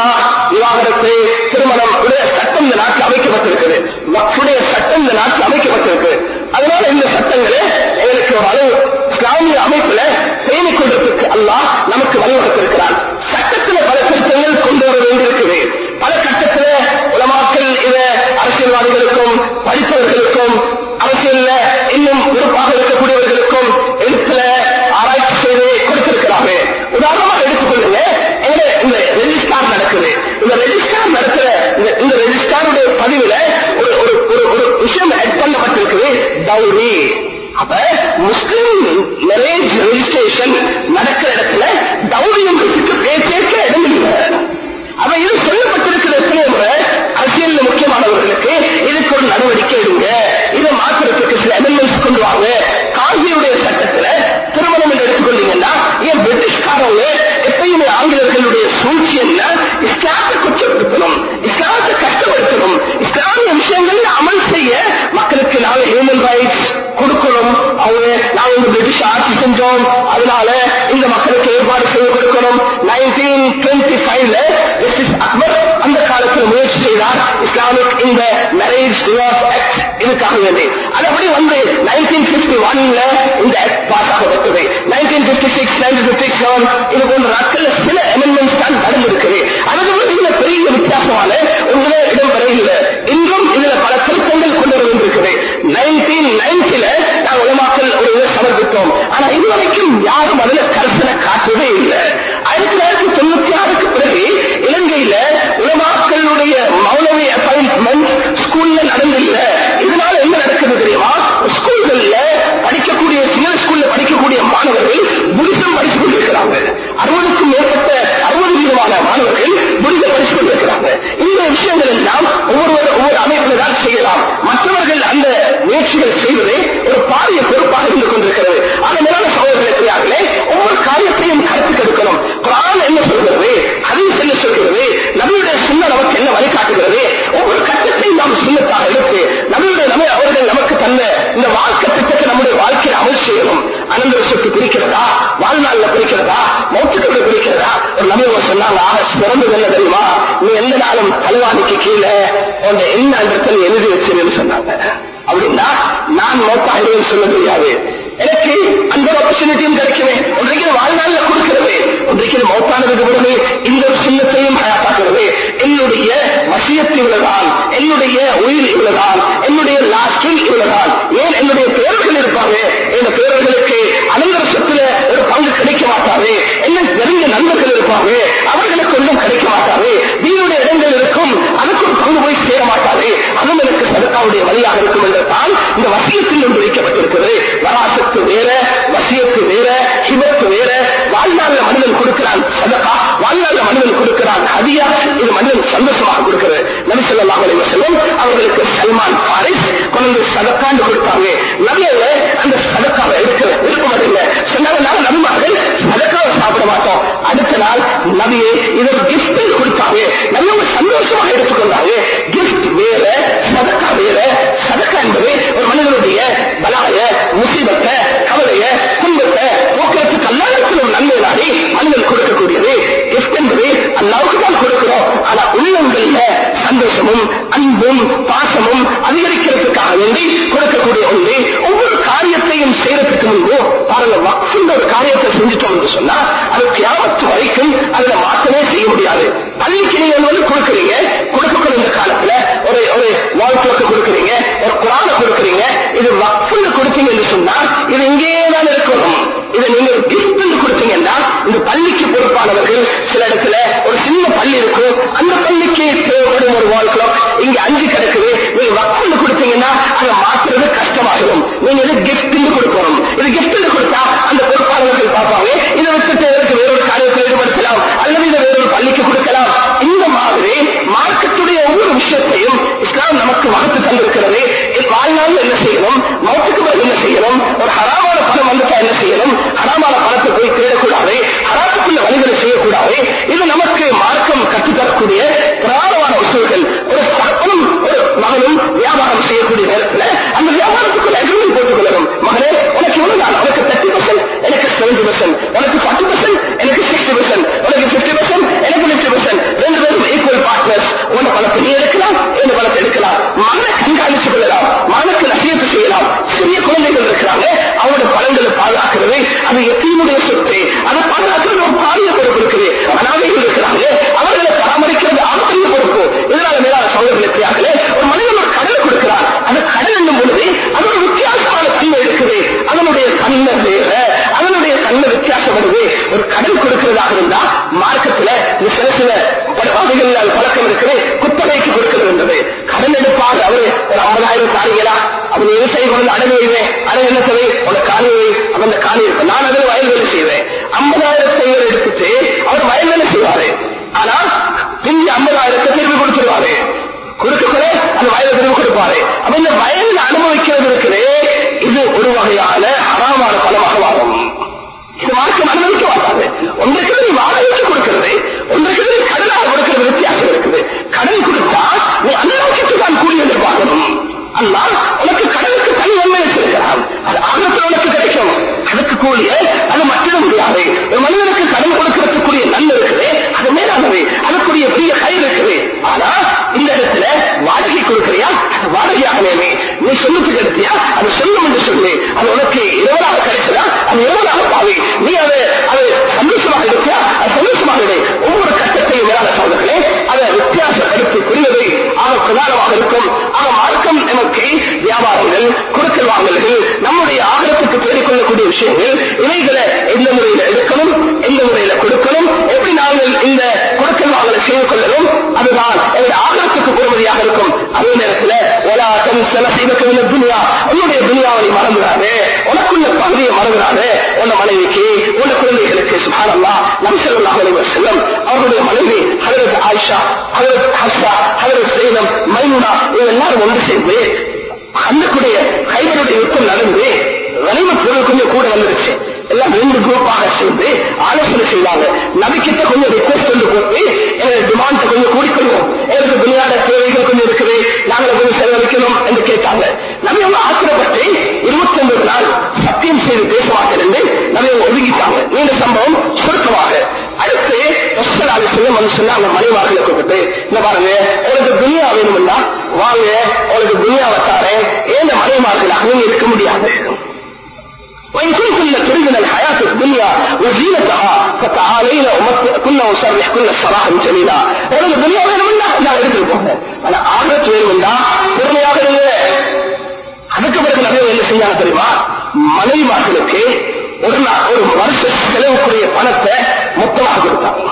நிக்கா விவாகரத்து திருமணம் உடைய சட்டம் இந்த நாட்டில் அமைக்கப்பட்டிருக்குது வக்ஃபுடைய சட்டம் இந்த நாட்டில் அமைக்கப்பட்டிருக்கு அதனால இந்த சட்டங்களை எங்களுக்கு ஒரு அளவு இஸ்லாமிய அமைப்புல பேணிக் கொள்றதுக்கு அல்லாஹ் நமக்கு வழிவகுத்திருக்கிறான் சட்டத்தில் பல திருத்தங்கள் கொண்டு வர வேண்டியிருக்குது பல கட்டத்தில் உலமாக்கள் இத அரசியல்வாதிகளுக்கும் படித்தவர்களுக்கும் அரசியல்ல இன்னும் விருப்பாக இருக்கக்கூடியவர்களுக்கும் எழுத்துல ஆராய்ச்சி செய்து கொடுத்திருக்கிறாங்க உதாரணமாக எடுத்துக்கொள்ளுங்க எங்க இந்த ரெஜிஸ்டார் நடக்குது இந்த ரெஜிஸ்டார் நடக்கிற இந்த- இந்த ரெஜிஸ்டாருடைய பதிவுல ஒரு ஒரு ஒரு ஒரு விஷயம் ஆட் பண்ணப்பட்டிருக்குது டவுரி அப்ப முஸ்லிம் மேரேஜ் ரெஜிஸ்ட்ரேஷன் நடக்கிற இடத்துல டவுரி என்பதற்கு பேச்சேற்க இடம் இல்லை அப்ப இது சொல்லப்பட்டிருக்கிற எத்தனை முறை அரசியல் முக்கியமானவர்களுக்கு இதுக்கு ஒரு நடவடிக்கை எடுங்க இதை மாற்றுறதுக்கு சில அமெண்ட்மெண்ட்ஸ் கொண்டு வாங்க காசியுடைய சட்டத்துல திருமணம் என்று எடுத்துக்கொண்டீங்கன்னா ஏன் பிரிட்டிஷ்காரவங்க எப்பயுமே ஆங்கிலர்களுடைய சூழ்ச்சி என்ன இஸ்லாத்தை குற்றப்படுத்தணும் இஸ்லாத்தை கஷ்டப்படுத்தணும் இஸ்லாமிய விஷயங்களில் அமல் செய்ய மக்களுக்கு நாங்கள் ஹியூமன் ரைட்ஸ் கொடுக்கணும் அவங்க நாங்கள் இந்த பிரிட்டிஷ் ஆட்சி செஞ்சோம் அதனால இந்த மக்களுக்கு ஏற்பாடு செய்து கொடுக்கணும் நைன்டீன் டுவெண்ட்டி ஃபைவ்ல ஜஸ்டிஸ் அக்பர் அந்த காலத்தில் முயற்சி செய்தார் இஸ்லாமிக் இந்த மேரேஜ் டிவோர்ஸ் ஆக்ட் இதுக்காக வேண்டி அது அப்படி வந்து நைன்டீன் பிப்டி ஒன்ல இந்த ஆக்ட் பாஸ் ஆகப்பட்டது nineteen fifty six nineteen fifty seven இது போன்ற நாட்கள் சில அமெண்ட்மெண்ட்ஸ் தான் நடந்திருக்குது அதுக்கு இதுல பெரிய வித்தியாசமான ஒன்றுமே இடம்பெற இல்லை இன்றும் இதுல பல திருத்தங்கள் கொண்டு வர வேண்டியிருக்குது நைன்டீன் நைன்டில நாங்கள் உலமாக்கள் ஒரு இதை சமர்ப்பித்தோம் ஆனா இதுவரைக்கும் யாரும் அதுல கருத்தனை காட்டவே இல்லை ஆயிரத்தி தொள்ளாயிரத்தி தொண்ணூத்தி ஆறுக்கு பிறகு இலங்கையில உலமாக்களுடைய மௌலவி அப்பாயின்மெண்ட் ஸ்கூல்ல நடந்தில்ல இதனால என்ன நடக்குது தெரியுமா ஸ்கூல்கள்ல படிக்கக்கூடிய சின்ன ஸ்கூல்ல படிக்கக்கூடிய மாணவர்கள் புரிசம் படிச்சு கொண்டிருக்கிறாங்க அறுபதுக்கும் மேற்பட்ட அறுபது விதமான மாணவர்கள் புரிசம் படிச்சு கொண்டிருக்கிறாங்க இந்த விஷயங்கள் எல்லாம் ஒவ்வொரு ஒவ்வொரு அமைப்பில் தான் செய்யலாம் மற்றவர்கள் அந்த முயற்சிகள் செய்வதே ஒரு பாரிய பொறுப்பாக இருந்து கொண்டிருக்கிறது அதனால சகோதரர்களே ஒவ்வொரு காரியத்தையும் கருத்துக்கு எடுக்கணும் குரான் என்ன சொல்கிறது ஹதீஸ் என்ன சொல்கிறது நபியுடைய சுண்ண நமக்கு என்ன வழிகாட்டுகிறது ஒவ்வொரு கட்டத்தையும் நாம் சுண்ணத்தாக எடுத்து நபியுடைய நபி அவர்கள் நமக்கு தந்த இந்த வாழ்க்கை திட்டத்தை நம்முடைய வாழ்க்கையை அமல் செய்யணும் அனந்த சொத்து பிரிக்கிறதா வாழ்நாள்ல பிரிக்கிறதா மௌத்துக்களை பிரிக்கிறதா ஒரு நபி அவங்க சொன்னாங்க ஆக சிறந்தது என்ன தெரியுமா நீ எந்த நாளும் தலைவாணிக்கு கீழே உன் என்ன இடத்துல எழுதி வச்சிருன்னு சொன்னாங்க அப்படின்னா நான் மௌத்தாகிறேன் சொல்ல முடியாது எனக்கு அந்த ஆப்பர்ச்சுனிட்டியும் கிடைக்குமே ஒன்றைக்கு வாழ்நாள்ல கொடுக்கிறது ஒன்றைக்கு மௌத்தானதுக்கு பிறகு இந்த ஒரு சின்னத்தையும் ஹயாத்தாக்குறது என்னுடைய வசியத்து இவ்வளவுதான் என்னுடைய உயிர் இவ்வளவுதான் என்னுடைய லாஸ்டில் இவ்வளவுதான் ஏன் என்னுடைய பேர்கள் இருப்பாங்க இந்த பேர்களுக்கு அனந்தர சொத்துல ஒரு பங்கு கிடைக்க மாட்டாரு என்ன நெருங்கிய நண்பர்கள் இருப்பாங்க அவர்களுக்கு ஒன்றும் கிடைக்க மாட்டாரு வீணுடைய இடங்கள் இருக்கும் அதுக்கு ஒரு பங்கு போய் சேர மாட்டாரு அதுவும் எனக்கு சதக்காவுடைய வழியாக இருக்கும் என்று தான் இந்த வசியத்தில் ஒன்று வைக்கப்பட்டிருக்கிறது வராசத்து வேற வசியத்து வேற ஹிபத்து வேற வாழ்நாள்ல மனிதன் கொடுக்கிறான் சதக்கா வாழ்நாள்ல மனிதன் கொடுக்கிறான் ஹதியா இது மனிதன் சந்தோஷமாக கொடுக்கிறது நபி ஸல்லல்லாஹு அலைஹி வஸல்லம் அவர்களுக்கு சல்மான் பாரிஸ் கொண்டு சதக்காண்டு கொடுத்தாங்க நபியில அந்த சதக்காவை எடுக்கிற விருப்பம் இல்லை சொன்னாங்க நாங்கள் நபிமார்கள் சதக்காவை சாப்பிட மாட்டோம் அடுத்த நாள் நபியை இது ஒரு கிஃப்ட் கொடுத்தாங்க நபியவங்க சந்தோஷமாக எடுத்துக்கொண்டாங்க கிஃப்ட் வேற சதக்கா வேற சதக்கா என்பது ஒரு மனிதனுடைய பலாய முசீபத்தை கவலைய துன்பத்தை போக்குவரத்துக்கு அல்லாதத்தில் ஒரு நன்மை நாடி மனிதன் கொடுக்கக்கூடியது கிஃப்ட் என்பது அல்லாவுக்கு தான் கொடுக்கிறோம் ஆனா உள்ளங்கள்ல சந்தோஷமும் அன்பும் பாசமும் அதிகரிக்கிறதுக்காக வேண்டி கொடுக்கக்கூடிய ஒன்று ஒவ்வொரு காரியத்தையும் செய்யறதுக்கு முன்பு பாருங்க வக்ஃபுன்ற ஒரு காரியத்தை செஞ்சுட்டோம் என்று சொன்னா அது கியாமத்து வரைக்கும் அதுல மாற்றமே செய்ய முடியாது பள்ளிக்கு நீங்க வந்து கொடுக்குறீங்க கொடுக்கக்கூடிய இந்த காலத்துல ஒரு ஒரு வாழ்க்கைக்கு கொடுக்குறீங்க ஒரு குரான கொடுக்குறீங்க இது வக்ஃபுன்னு கொடுத்தீங்க என்று சொன்னா இது இங்கேயே தான் இருக்கணும் இதை நீங்க ஒரு கிஃப்ட் கொடுத்தீங்கன்னா இந்த பள்ளிக்கு பொறுப்பானவர்கள் சில இடத்துல ஒரு சின்ன பள்ளி இருக்கும் அந்த பள்ளிக்கு தேவைப்படும் ஒரு வால் கிளாக் இங்க அஞ்சு கிடக்குது நீங்க வக்ஃபுன்னு கொடுத்தீங்கன்னா அதை மாற்றுறது கஷ்டமாகிடும் நீங்க இது கிஃப்ட் கொடுக்கணும் இது கிஃப்ட் கொடுத்தா அந்த பொறுப்பாளர்கள் பார்ப்பாங்க இதை வச்சுட்டு இதற்கு வேறொரு காரியத்தில் ஈடுபடுத்தலாம் அல்லது இதை வேறொரு பள்ளிக்கு கொடுக்கலாம் இந்த மாதிரி மார்க்கத்துடைய ஒவ்வொரு விஷயத்தையும் இஸ்லாம் நமக்கு வகுத்து தந்திருக்கிறது இது வாழ்நாள் என்ன செய்யணும் மௌத்துக்கு பிறகு என்ன செய்யணும் ஒரு ஹராமான பணம் வந்துட்டா என்ன செய்யணும் ஹராமான பணத்தை போய் தேடக்கூடாது ஹராத்துக்குள்ள வழிகளை செய்யக்கூடாது இது நமக்கு மார்க்கம் கற்றுத்தரக்கூடிய பிரதானமான விஷயங்கள் ஒரு தகப்பனும் ஒரு மகனும் வியாபாரம் செய்யக்கூடிய நேரத்தில் அந்த வியாபாரத்துக்குள்ள அக்ரிமெண்ட் போட்டுக் கொள்ளணும் மகனே பகுதிகளில் அது பழக்கம் இருக்குது குத்தகைக்கு கொடுக்கிறது என்றது கடன் எடுப்பாக அவரு ஒரு ஐம்பதாயிரம் தாரீங்களா அப்ப நீ விவசாயம் கொண்டு அடகு வைவேன் அடகு என்ன செய்வே உனக்கு காணி வை அப்ப அந்த காணி இருக்கும் நான் அதில் வயல் வேலை செய்வேன் ஐம்பதாயிரத்தை இவர் எடுத்துட்டு அவர் வயல் வேலை செய்வாரு ஆனா பிந்தி ஐம்பதாயிரத்தை திரும்பி கொடுத்துருவாரு கொடுக்கக்கூட அந்த வயலை திரும்பி கொடுப்பாரு அப்ப இந்த வயலில் அனுபவிக்கிறது இருக்குது இது ஒரு வகையான அறாமான பலமாக வாழும் இது மார்க்கம் அனுமதிக்க மாட்டாது ஒன்றுக்கு நீ வாடகைக்கு கொடுக்கிறது ஒன்றுக்கு நீ கடனாக கொடுக்கிறது வித்தியாசம் இருக்குது கடன் கொடுத்தா நீ அல்லாவுக்கு தான் கூலி எதிர்பார்க்கணும் அல்லா உனக்கு கடனுக்கு தனி நன்மை வச்சிருக்கிறான் அது ஆகத்தில் உனக்கு கிடைக்கும் அதுக்கு கூலிய அது மற்றிட முடியாது ஒரு மனிதனுக்கு கடன் கொடுக்கிறதுக்குரிய நன்மை இருக்குது அது மேலானது அதுக்குரிய பெரிய கை இருக்குது ஆனா இந்த இடத்துல வாடகை கொடுக்கிறியா அது வாடகையாகவே நீ சொல்லுக்கு எடுத்தியா அது சொல்லும் என்று சொல்லு அது உனக்கு இரவலாக கிடைச்சதா அது இரவலாக பாவி நீ அதை அது சந்தோஷமாக இருக்கியா அது சந்தோஷமாக இரு ஒவ்வொரு கட்டத்தையும் மேலான சோதர்களே அதை வித்தியாசப்படுத்தி புரிவது ஆக பிரதானமாக இருக்கும் ஆக மார்க்கம் நமக்கு வியாபாரங்கள் கொடுக்கல் வாங்கல்கள் நம்முடைய ஆகலத்துக்கு தேடிக்கொள்ளக்கூடிய விஷயங்கள் இவைகளை எந்த முறையில எடுக்கணும் எந்த முறையில கொடுக்கணும் எப்படி நாங்கள் இந்த கொடுக்கல் வாங்கலை செய்து கொள்ளணும் அதுதான் எங்களுடைய ஆகலத்துக்கு பொறுமதியாக இருக்கும் அதே நேரத்தில் ஒலா தன் சில செய்வதற்கு உள்ள துனியா உன்னுடைய துனியாவை மறந்துடாது உனக்குள்ள பகுதியை மறந்துடாது உன்ன மனைவிக்கு உள்ள குழந்தைகளுக்கு சுகானல்லா நம்சல்லா செல்லம் அவர்களுடைய மனைவி ஹதரத் ஆயிஷா ஹதரத் ஹஸ்ஸா ஹதரத் சைனம் மைமுனா இவங்க எல்லாரும் ஒன்று சேர்ந்து அந்தக்குடைய கைவருடைய யுத்தம் நடந்து கனிம பொருள் கொஞ்சம் கூட வந்துருச்சு எல்லாம் ரெண்டு குரூப்பாக சேர்ந்து ஆலோசனை செய்தாங்க நபிக்கிட்ட கொஞ்சம் ரிக்வஸ்ட் கொண்டு போட்டு எங்களுக்கு டிமாண்ட் கொஞ்சம் கூடிக்கொள்வோம் எங்களுக்கு துணியாட தேவைகள் கொஞ்சம் இருக்குது நாங்கள் கொஞ்சம் செலவழிக்கணும் என்று கேட்டாங்க நபி அவங்க ஆத்திரப்பட்டு இருபத்தி ஒன்பது நாள் சத்தியம் செய்து பேச மாட்டேன் என்று நபி அவங்க ஒதுங்கிட்டாங்க நீண்ட சம்பவம் சுருக்கமாக அடுத்து ரசூலுல்லாஹி சொல்லும் வந்து சொன்னாங்க மணிவார்களை கூப்பிட்டு இந்த பாருங்க உங்களுக்கு துனியா வேணும்னா வாங்க உங்களுக்கு துனியாவை தாரேன் ஏன் மணிமார்களாக நீங்க இருக்க முடியாது وإن كنتن تريدن الحياة الدنيا وزينتها فتعالينا كن وسرح كل الصراحة جميلة உங்களுக்கு துனியா வேணும்னா நான் எடுத்துட்டு போங்க ஆனா ஆகத் வேணும்னா பொறுமையாக இருங்க அதுக்கு பிறகு நிறைய என்ன செஞ்சாங்க தெரியுமா மனைவிமார்களுக்கு ஒரு நாள் ஒரு வருஷ செலவுக்குரிய பணத்தை மொத்தமாக கொடுத்தாங்க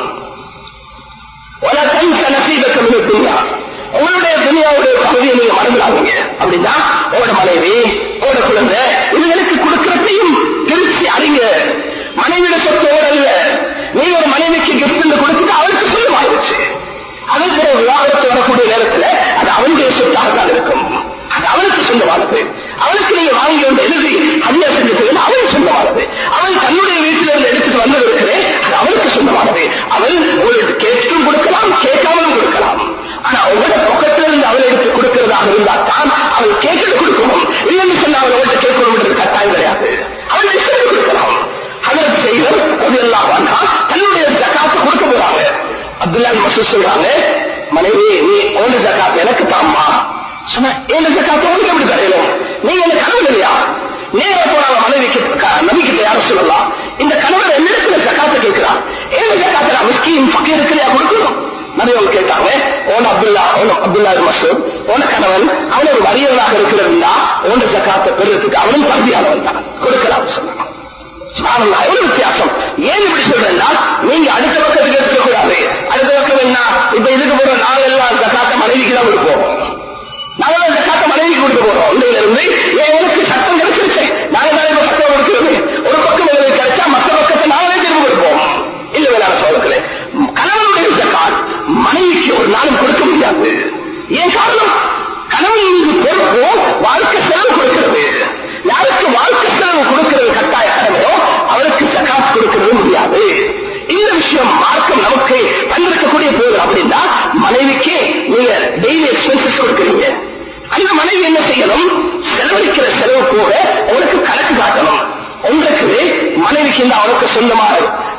ஒரு கண் நசீபக்க மிக துணியா உங்களுடைய துணியாவுடைய பகுதியை நீங்க மறந்துடாதீங்க அப்படின்னா உங்களோட மனைவி உங்களோட குழந்தை இதுகளுக்கு கொடுக்கறதையும் திருச்சி அறிங்க மனைவியோட சொத்தோடு அல்ல நீங்க ஒரு மனைவிக்கு கிஃப்ட் கொடுத்துட்டு அவளுக்கு சொல்லுமாயிருச்சு அதே போல விவாகரத்து வரக்கூடிய நேரத்தில் அது அவனுடைய சொத்தாக தான் இருக்கும் அது அவனுக்கு சொந்தமானது அவனுக்கு நீங்க வாங்கி வந்து எழுதி அதிக செஞ்சது அவனுக்கு சொந்தமானது அவன் தன்னுடைய வீட்டில இருந்து எடுத்துட்டு வந்தது இருக்கிறேன் அது அவனுக்கு சொந்தமானது அவன் உங்களுக்கு கேட்டும் கொடுக்கலாம் கேட்காமலும் கொடுக்கலாம் ஆனா உங்களோட பக்கத்துல இருந்து அவள் எடுத்து கொடுக்கிறதாக இருந்தால் தான் அவள் கேட்டு கொடுக்கணும் இல்லைன்னு சொன்ன அவள் உங்கள்கிட்ட கேட்கணும் கட்டாயம் கிடையாது அவள் இஷ்டம் கொடுக்கலாம் அதற்கு செய்தல் அது எல்லாம் வந்தா தன்னுடைய ஜக்காத்து கொடுக்க போறாங்க அப்துல்லா மசூத் சொல்றாங்க மனைவி நீ ஓண்டு ஜக்காத்து எனக்கு தாம்மா சொன்ன ஏழு ஜக்காத்து உனக்கு எப்படி தரையணும் நீங்க எனக்கு கனவு இல்லையா நேர போறாங்க மனைவிக்கு நபிக்கிட்ட யாரும் சொல்லலாம் இந்த கணவர் என்னிடத்துல ஜக்காத்து கேட்கிறான் ஏழு ஜக்காத்து நான் மிஸ்கின் பக்கீருக்கு கொடுக்கணும் நபி அவங்க கேட்டாங்க ஓன அப்துல்லா ஓன அப்துல்லா மசூத் ஓன கணவன் அவன் ஒரு வறியவனாக இருக்கிறதா ஓன ஜக்காத்தை பெறுறதுக்கு அவனும் தகுதியானவன் தான் கொடுக்கலாம் சொன்னான் சுப்ஹானல்லாஹ், எவ்வளவு வித்தியாசம் ஏன் இப்படி சொல்றேன்னா நீங்க அடுத்த பக்கத்துக்கு எடுத்துக்க கூடாது அடுத்த பக்கம் என்ன இப்ப இதுக்கு போற நாள் எல்லாம் ஜக்காத்த மனைவிக்கு தான் கொடுப்போம் நாங்க ஜக்காத்த மனைவிக்கு கொடுக்க போறோம் இன்றையில இருந்து எங்களுக்கு சட்டம் கிடைச்சிருச்சு நாங்க தான் இப்ப சட்டம் கொடுக்கிறது ஒரு பக்கம் எங்களுக்கு கிடைச்சா மற்ற பக்கத்தை நாங்களே திரும்ப கொடுப்போம் இல்ல வேளாண் சோழர்களே கணவனுடைய ஜக்காத் மனைவிக்கு ஒரு நாளும் கொடுக்க முடியாது ஏன் காரணம் கணவன் மீது பொறுப்பு வாழ்க்கை செலவு கொடுக்கிறது யாருக்கு வாழ்க்கை செலவு கொடுக்கிறது கட்டாய கடமையோ அவருக்கு ஜக்காத் கொடுக்கிறது முடியாது இந்த விஷயம் மார்க்கம் நமக்கு தந்திருக்கக்கூடிய போது அப்படின்னா மனைவிக்கு நீங்க டெய்லி எக்ஸ்பென்சஸ் கொடுக்குறீங்க அந்த மனைவி என்ன செய்யணும் செலவழிக்கிற செலவு கூட உங்களுக்கு கணக்கு காட்டணும் உங்களுக்கு மனைவிக்கு இந்த அவனுக்கு சொந்தமான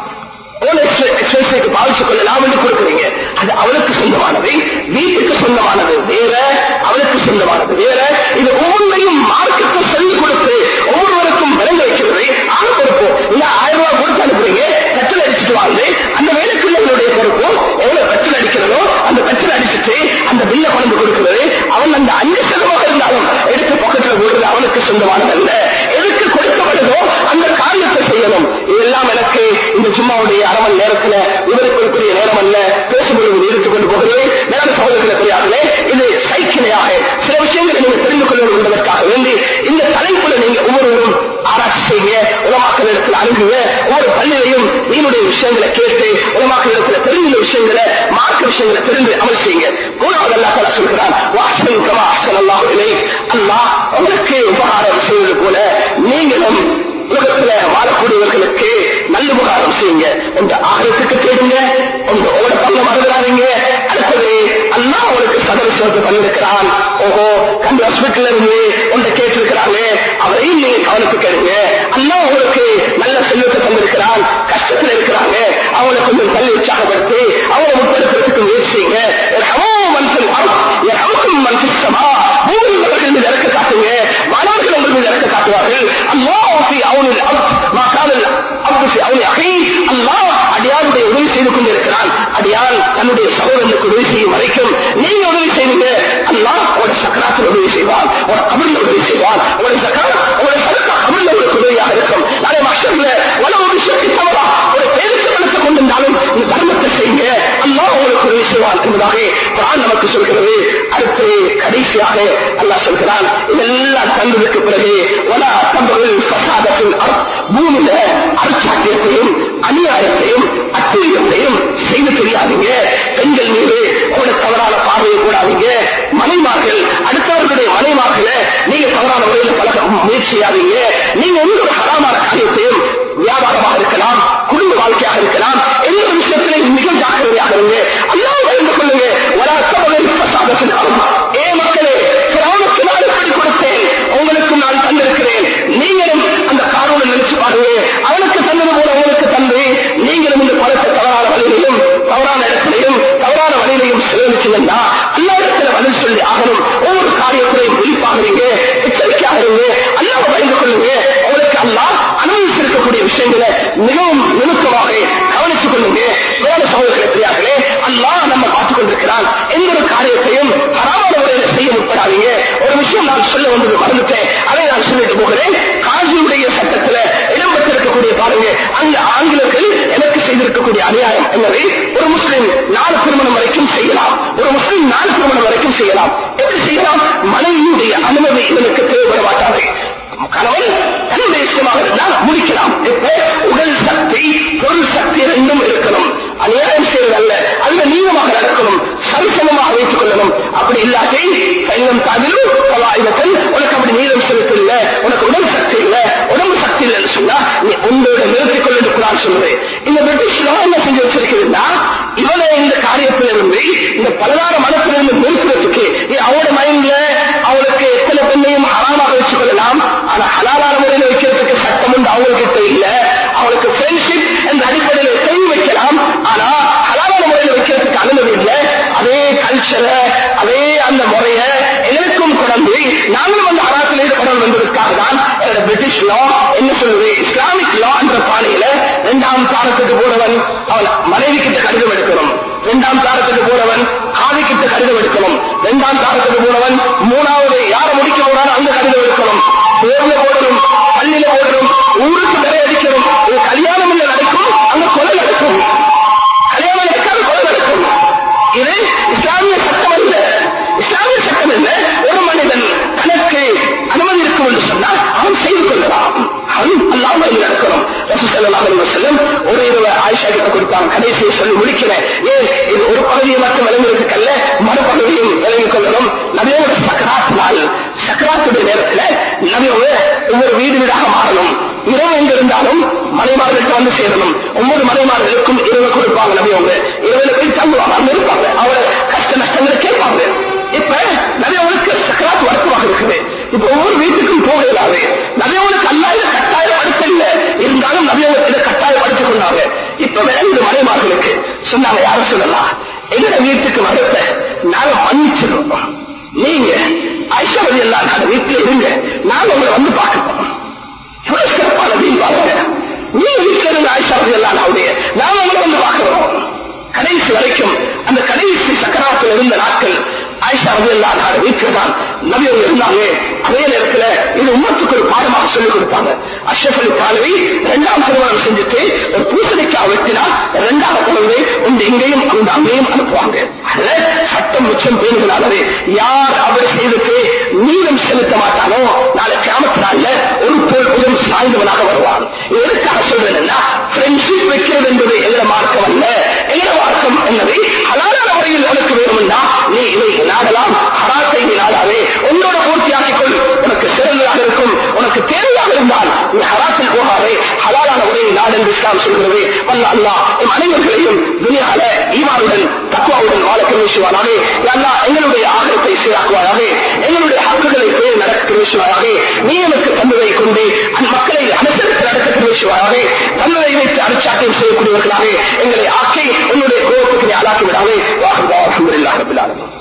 எக்ஸ்பென்ஸுக்கு பாவிச்சு கொள்ளலாம் என்று கொடுக்குறீங்க அது அவளுக்கு சொந்தமானது வீட்டுக்கு சொந்தமானது வேற அவளுக்கு சொந்தமானது வேற இது ஒவ்வொன்றையும் மார்க்கத்தை சொல்லிக் கொடுத்து ஒவ்வொருவருக்கும் விளங்க வைக்கிறது ஆக பொறுப்பு இல்ல ஆயிரம் ரூபாய் கொடுத்து அனுப்புறீங்க கற்றல் அடிச்சுட்டு வாங்க அந்த வேலைக்குள்ள என்னுடைய பொறுப்பு எவ்வளவு கற்றல் அடிக்கிறதோ அந்த கற்றல் அடிச்சுட்டு அந்த பில்ல கொண்டு கொடுக்கிறது அவன் அந்த அஞ்சு செலவாக இருந்தாலும் எடுத்து பக்கத்துல போடுறது அவனுக்கு சொந்தமானது அல்ல எதுக்கு கொடுக்கப்படுதோ அந்த காரியத்தை செய்யணும் இதெல்லாம் எனக்கு இந்த சும்மாவுடைய அரை மணி நேரத்துல இவருக்கு இருக்கக்கூடிய நேரம் அல்ல பேசும்பொழுது எடுத்துக் கொண்டு போக விஷயங்களை கேட்டு உலமாக்க இடத்துல தெரிந்த விஷயங்களை மார்க்க விஷயங்களை தெரிந்து அமல் செய்யுங்க மூணாவது அல்லா தலா சொல்கிறான் வாசல் கமா அசல் அல்லாஹ் அல்லாஹ் உங்களுக்கு உபகாரம் செய்வது போல நீங்களும் உலகத்துல வாழக்கூடியவர்களுக்கு நல்ல உபகாரம் செய்யுங்க உங்க ஆகத்துக்கு கேடுங்க உங்க உங்களோட பல்ல மறந்துடாதீங்க அடுத்தது அல்லா உங்களுக்கு சதவ சிவத்து பண்ணிருக்கிறான் ஓஹோ கண்டு ஹாஸ்பிட்டல் இருந்து உன்னை கேட்டிருக்கிறாங்க அவரையும் நீங்க கவனித்து கேளுங்க அல்லா உங்களுக்கு நல்ல செல்வத்தை தந்திருக்கிறான் கஷ்டத்தில் இருக்கிறாங்க அவங்களை கொஞ்சம் தள்ளி உற்சாகப்படுத்தி அவங்களை முற்படுத்துறதுக்கு முயற்சி செய்யுங்க மனசில் மனசில் பூமியில் அவர்கள் மீது இறக்க காட்டுங்க மாணவர்கள் உங்கள் மீது இறக்க காட்டுவார்கள் அல்லாஹ் அவனில் மாக்காதல் அப்து அவனை அகை அல்லாஹ் அடியாருடைய உதவி செய்து கொண்டிருக்கிறான் அடியான் தன்னுடைய சகோதரனுக்கு உதவி செய்யும் வரைக்கும் நீங்க உதவி செய்வீங்க அல்லாஹ் உங்களோட சக்கராத்தில் உதவி செய்வான் உங்களோட கபில் உதவி செய்வான் உங்களோட சக்கரா உங்களோட சதக்கா கபில் உங்களுக்கு உதவியாக இருக்கும் நாளை மஷர்ல உலக ஒரு சக்தி தவறா ஒரு பேருக்கு வளர்த்து கொண்டிருந்தாலும் இந்த தர்மத்தை செய்யுங்க அல்லாஹ் உங்களுக்கு உதவி செய்வான் என்பதாக குரான் நமக்கு சொல்கிறது அடுத்து கடைசியாக அல்லாஹ் சொல்கிறான் இதெல்லாம் தந்ததுக்கு பிறகு ஒலா தம்பர்கள் பிரசாதத்தில் பூமியில அரைச்சாட்டியத்தையும் அநியாயத்தையும் அத்துரியத்தையும் செய்து தெரியாதீங்க பெண்கள் மீது உங்களோட தவறான பார்வையை கூடாதீங்க மனைமார்கள் அடுத்தவர்களுடைய மனைமார்களை நீங்க தவறான முறையில் பழக முயற்சி செய்யாதீங்க நீங்க எந்த ஒரு ஹராமான காரியத்தையும் வியாபாரமாக இருக்கலாம் குடும்ப வாழ்க்கையாக இருக்கலாம் எந்த ஒரு விஷயத்திலையும் மிக ஜாக்கிரதையாக இருங்க எல்லாம் அறிந்து கொள்ளுங்க ஒரு அத்தவர்கள் பிரசாதத்தில் ஏ மக்களே பிராணுக்கு நான் எப்படி கொடுத்தேன் உங்களுக்கும் நான் தந்திருக்கிறேன் நீங்களும் அந்த காரோடு நினைச்சு பாருங்க அவனுக்கு தந்தது போல உங்களுக்கு தந்து நீங்களும் இந்த பணத்தை தவறான வழியிலையும் தவறான இடத்திலையும் தவறான வழியிலையும் செலவழிச்சீங்கன்னா எல்லா இடத்துல பதில் சொல்லி ஆகணும் ஒவ்வொரு காரியத்திலையும் விழிப்பாகிறீங்க எச்சரிக்கையாக இருங்க அல்லாம பயந்து கொள்ளுங்க உங்களுக்கு அல்லாஹ் அனுமதித்திருக்கக்கூடிய விஷயங்களை மிகவும் நுணுக்கமாக கவனித்துக் கொள்ளுங்க வேற சகோதரர்கள் எப்படியார்களே அல்லாஹ் நம்ம பார்த்துக் கொண்டிருக்கிறான் எந்த ஒரு காரியத்தையும் ஹராமான முறையில செய்ய முற்படாதீங்க ஒரு விஷயம் நான் சொல்ல வந்தது மறந்துட்டேன் அதை நான் சொல்லிட்டு போகிறேன் காசியுடைய சட்டத்துல இடம்பெற்றிருக்கக்கூடிய பாருங்க அந்த ஆங்கிலத்தில் எனக்கு செய்திருக்கக்கூடிய அநியாயம் என்னது ஒரு முஸ்லிம் நாலு திருமணம் வரைக்கும் செய்யலாம் ஒரு முஸ்லிம் நாலு திருமணம் வரைக்கும் செய்யலாம் எப்படி செய்யலாம் மனைவியுடைய அனுமதி இதற்கு தேவைப்பட மாட்டாது கணவன் தன்னுடைய இஷ்டமாக இருந்தால் முடிக்கலாம் இப்ப உடல் சக்தி பொருள் சக்தி ரெண்டும் இருக்கணும் அநியாயம் செய்வதல்ல அதுல நீளமாக நடக்கணும் சரிசமமாக வைத்துக் கொள்ளணும் அப்படி இல்லாட்டி கைலம் தாவிலும் பலாயுதத்தில் உனக்கு அப்படி நீளம் செலுத்த இல்ல உனக்கு உடல் சக்தி இல்ல உடம்பு சக்தி இல்லைன்னு சொன்னா நீ உங்களோட நிறுத்திக் கொள்ள குரான் சொல்லுது இந்த பிரிட்டிஷ் லா என்ன செஞ்சு வச்சிருக்கிறதுனா இவனை இந்த காரியத்திலிருந்து இந்த பலதார மனத்திலிருந்து நிறுத்துறதுக்கு அவனோட மைண்ட்ல அவளுக்கு எத்தனை பெண்ணையும் ஹராமாக வச்சுக் கொள்ளலாம் ஆனா ஹலாலான முறையில் வைக்கிறதுக்கு சட்டம் உண்டு அவங்ககிட்ட இல்ல அவளுக்கு ஃப்ரெண்ட்ஷிப் என்ற அடிப்படையில் எத்தையும் வைக்கலாம் ஆனா ஹலாலான முறையில் வைக்கிறதுக்கு அனுமதி இல்லை அதே கல்ச்சரை அதே அந்த முறைய எங்களுக்கும் கொண்டு நாங்களும் அந்த ஹராத்தில் ஈடுபடணும் என்பதற்காக தான் என்னோட பிரிட்டிஷ் லா என்ன சொல்லுது இஸ்லாமிக் லா என்ற பாணியில இரண்டாம் காலத்துக்கு போனவன் அவன் மனைவி கிட்ட கடிதம் எடுக்கணும் இரண்டாம் காலத்துக்கு போனவன் காதி கிட்ட கடிதம் எடுக்கணும் இரண்டாம் காலத்துக்கு போனவன் மூணாவது யார முடிக்க போறான் அந்த கடிதம் எடுக்கணும் தேர்ல போடணும் பள்ளியில போடணும் ஊருக்கு நிறைய அடிக்கணும் இது கல்யாணம் இல்ல நடக்கும் அங்க கொலை நடக்கும் கல்யாணம் நடக்காது கொலை நடக்கும் இது இஸ்லாமிய சட்டம் அல்ல இஸ்லாமிய சட்டம் இல்ல ஒரு மனிதன் தனக்கு அனுமதி இருக்கும் என்று சொன்னால் அவன் செய்து கொள்ளலாம் அவன் அல்லாமல் இது நடக்கணும் செல்லும் ஒரு இரவு ஆயிஷா கிட்ட கொடுத்தாங்க கடைசியை சொல்லி முடிக்கிறேன் ஏன் இது ஒரு பகுதியை மட்டும் விளங்குறதுக்கு அல்ல மறுபகுதியும் விளங்கிக் கொள்ளணும் நபியோட சக்கராத் நாள் சக்கராத்துடைய நேரத்தில் நபியோட ஒவ்வொரு வீடு வீடாக மாறணும் இரவு எங்க இருந்தாலும் மனைமார்களுக்கு வந்து சேரணும் ஒவ்வொரு மனைமார்களுக்கும் இரவு கொடுப்பாங்க நபியவங்க இரவுல போய் தங்குவாங்க அங்க இருப்பாங்க அவரை கஷ்ட நஷ்டங்களை கேட்பாங்க இப்ப நபியவங்களுக்கு சக்கராத்து வர்க்கமாக இருக்குது இப்ப ஒவ்வொரு வீட்டுக்கும் போக இயலாது நபியவங்களுக்கு அல்லாத கட்டாயப்படுத்த இல்லை இருந்தாலும் நபியவங்க இதை கட்டாயப்படுத்திக் கொண்டாங்க இப்ப விளையாண்டு மனைமார்களுக்கு சொன்னாங்க யாரும் சொல்லலாம் எங்க வீட்டுக்கு வரத்த நாங்க மன்னிச்சிருவோம் நீங்க ஐஸ்வர்யம் எல்லாம் நாங்க வீட்டுல இருங்க நாங்க உங்களை வந்து பார்க்கிறோம் எவ்வளவு சிறப்பான வீடு பாருங்க நீ வீட்டுல இருந்து ஆயிஷாவது எல்லாம் நாவுடைய நாம உங்களை வந்து பார்க்கிறோம் கடைசி வரைக்கும் அந்த கடைசி சக்கராத்தில் இருந்த நாட்கள் ஆயிஷா ரவி எல்லாம் வீட்டில் தான் நபியவங்க இருந்தாங்க அதே நேரத்தில் இது உம்மத்துக்கு ஒரு பாடமாக சொல்லிக் கொடுத்தாங்க அஷ்ரப் அலி தாலவி இரண்டாம் திருமணம் செஞ்சுட்டு ஒரு பூசணிக்காய் வெட்டினால் இரண்டாவது குழந்தை உண்டு இங்கேயும் அந்த அங்கேயும் அனுப்புவாங்க அதுல சட்டம் மிச்சம் பேணுகிறானது யார் அவர் செய்துட்டு நீளம் செலுத்த மாட்டானோ நாளை கிராமத்தினால ஒரு பேர் உதவி சாய்ந்தவனாக வருவான் எதுக்காக சொல்றேன்னா ஃப்ரெண்ட்ஷிப் வைக்கிறது என்பது எங்களை இஸ்லாம் சொல்கிறது வல்ல அல்லா எம் அனைவர்களையும் துனியால ஈமானுடன் தக்குவாவுடன் வாழ கிருமிசுவாராக அல்லா எங்களுடைய ஆகரத்தை சீராக்குவாராக எங்களுடைய ஹக்குகளை பேர் நடக்க கிருமிசுவாராக நீ எனக்கு தந்ததை கொண்டு அந்த மக்களை அனுசரித்து நடக்க கிருமிசுவாராக தந்ததை வைத்து அனுச்சாட்டம் செய்யக்கூடியவர்களாக எங்களை ஆக்கி உன்னுடைய கோபத்துக்கு ஆளாக்கி விடாவே வாஹ் அல்ஹம்துலில்லாஹ் ரபில் ஆலமீன்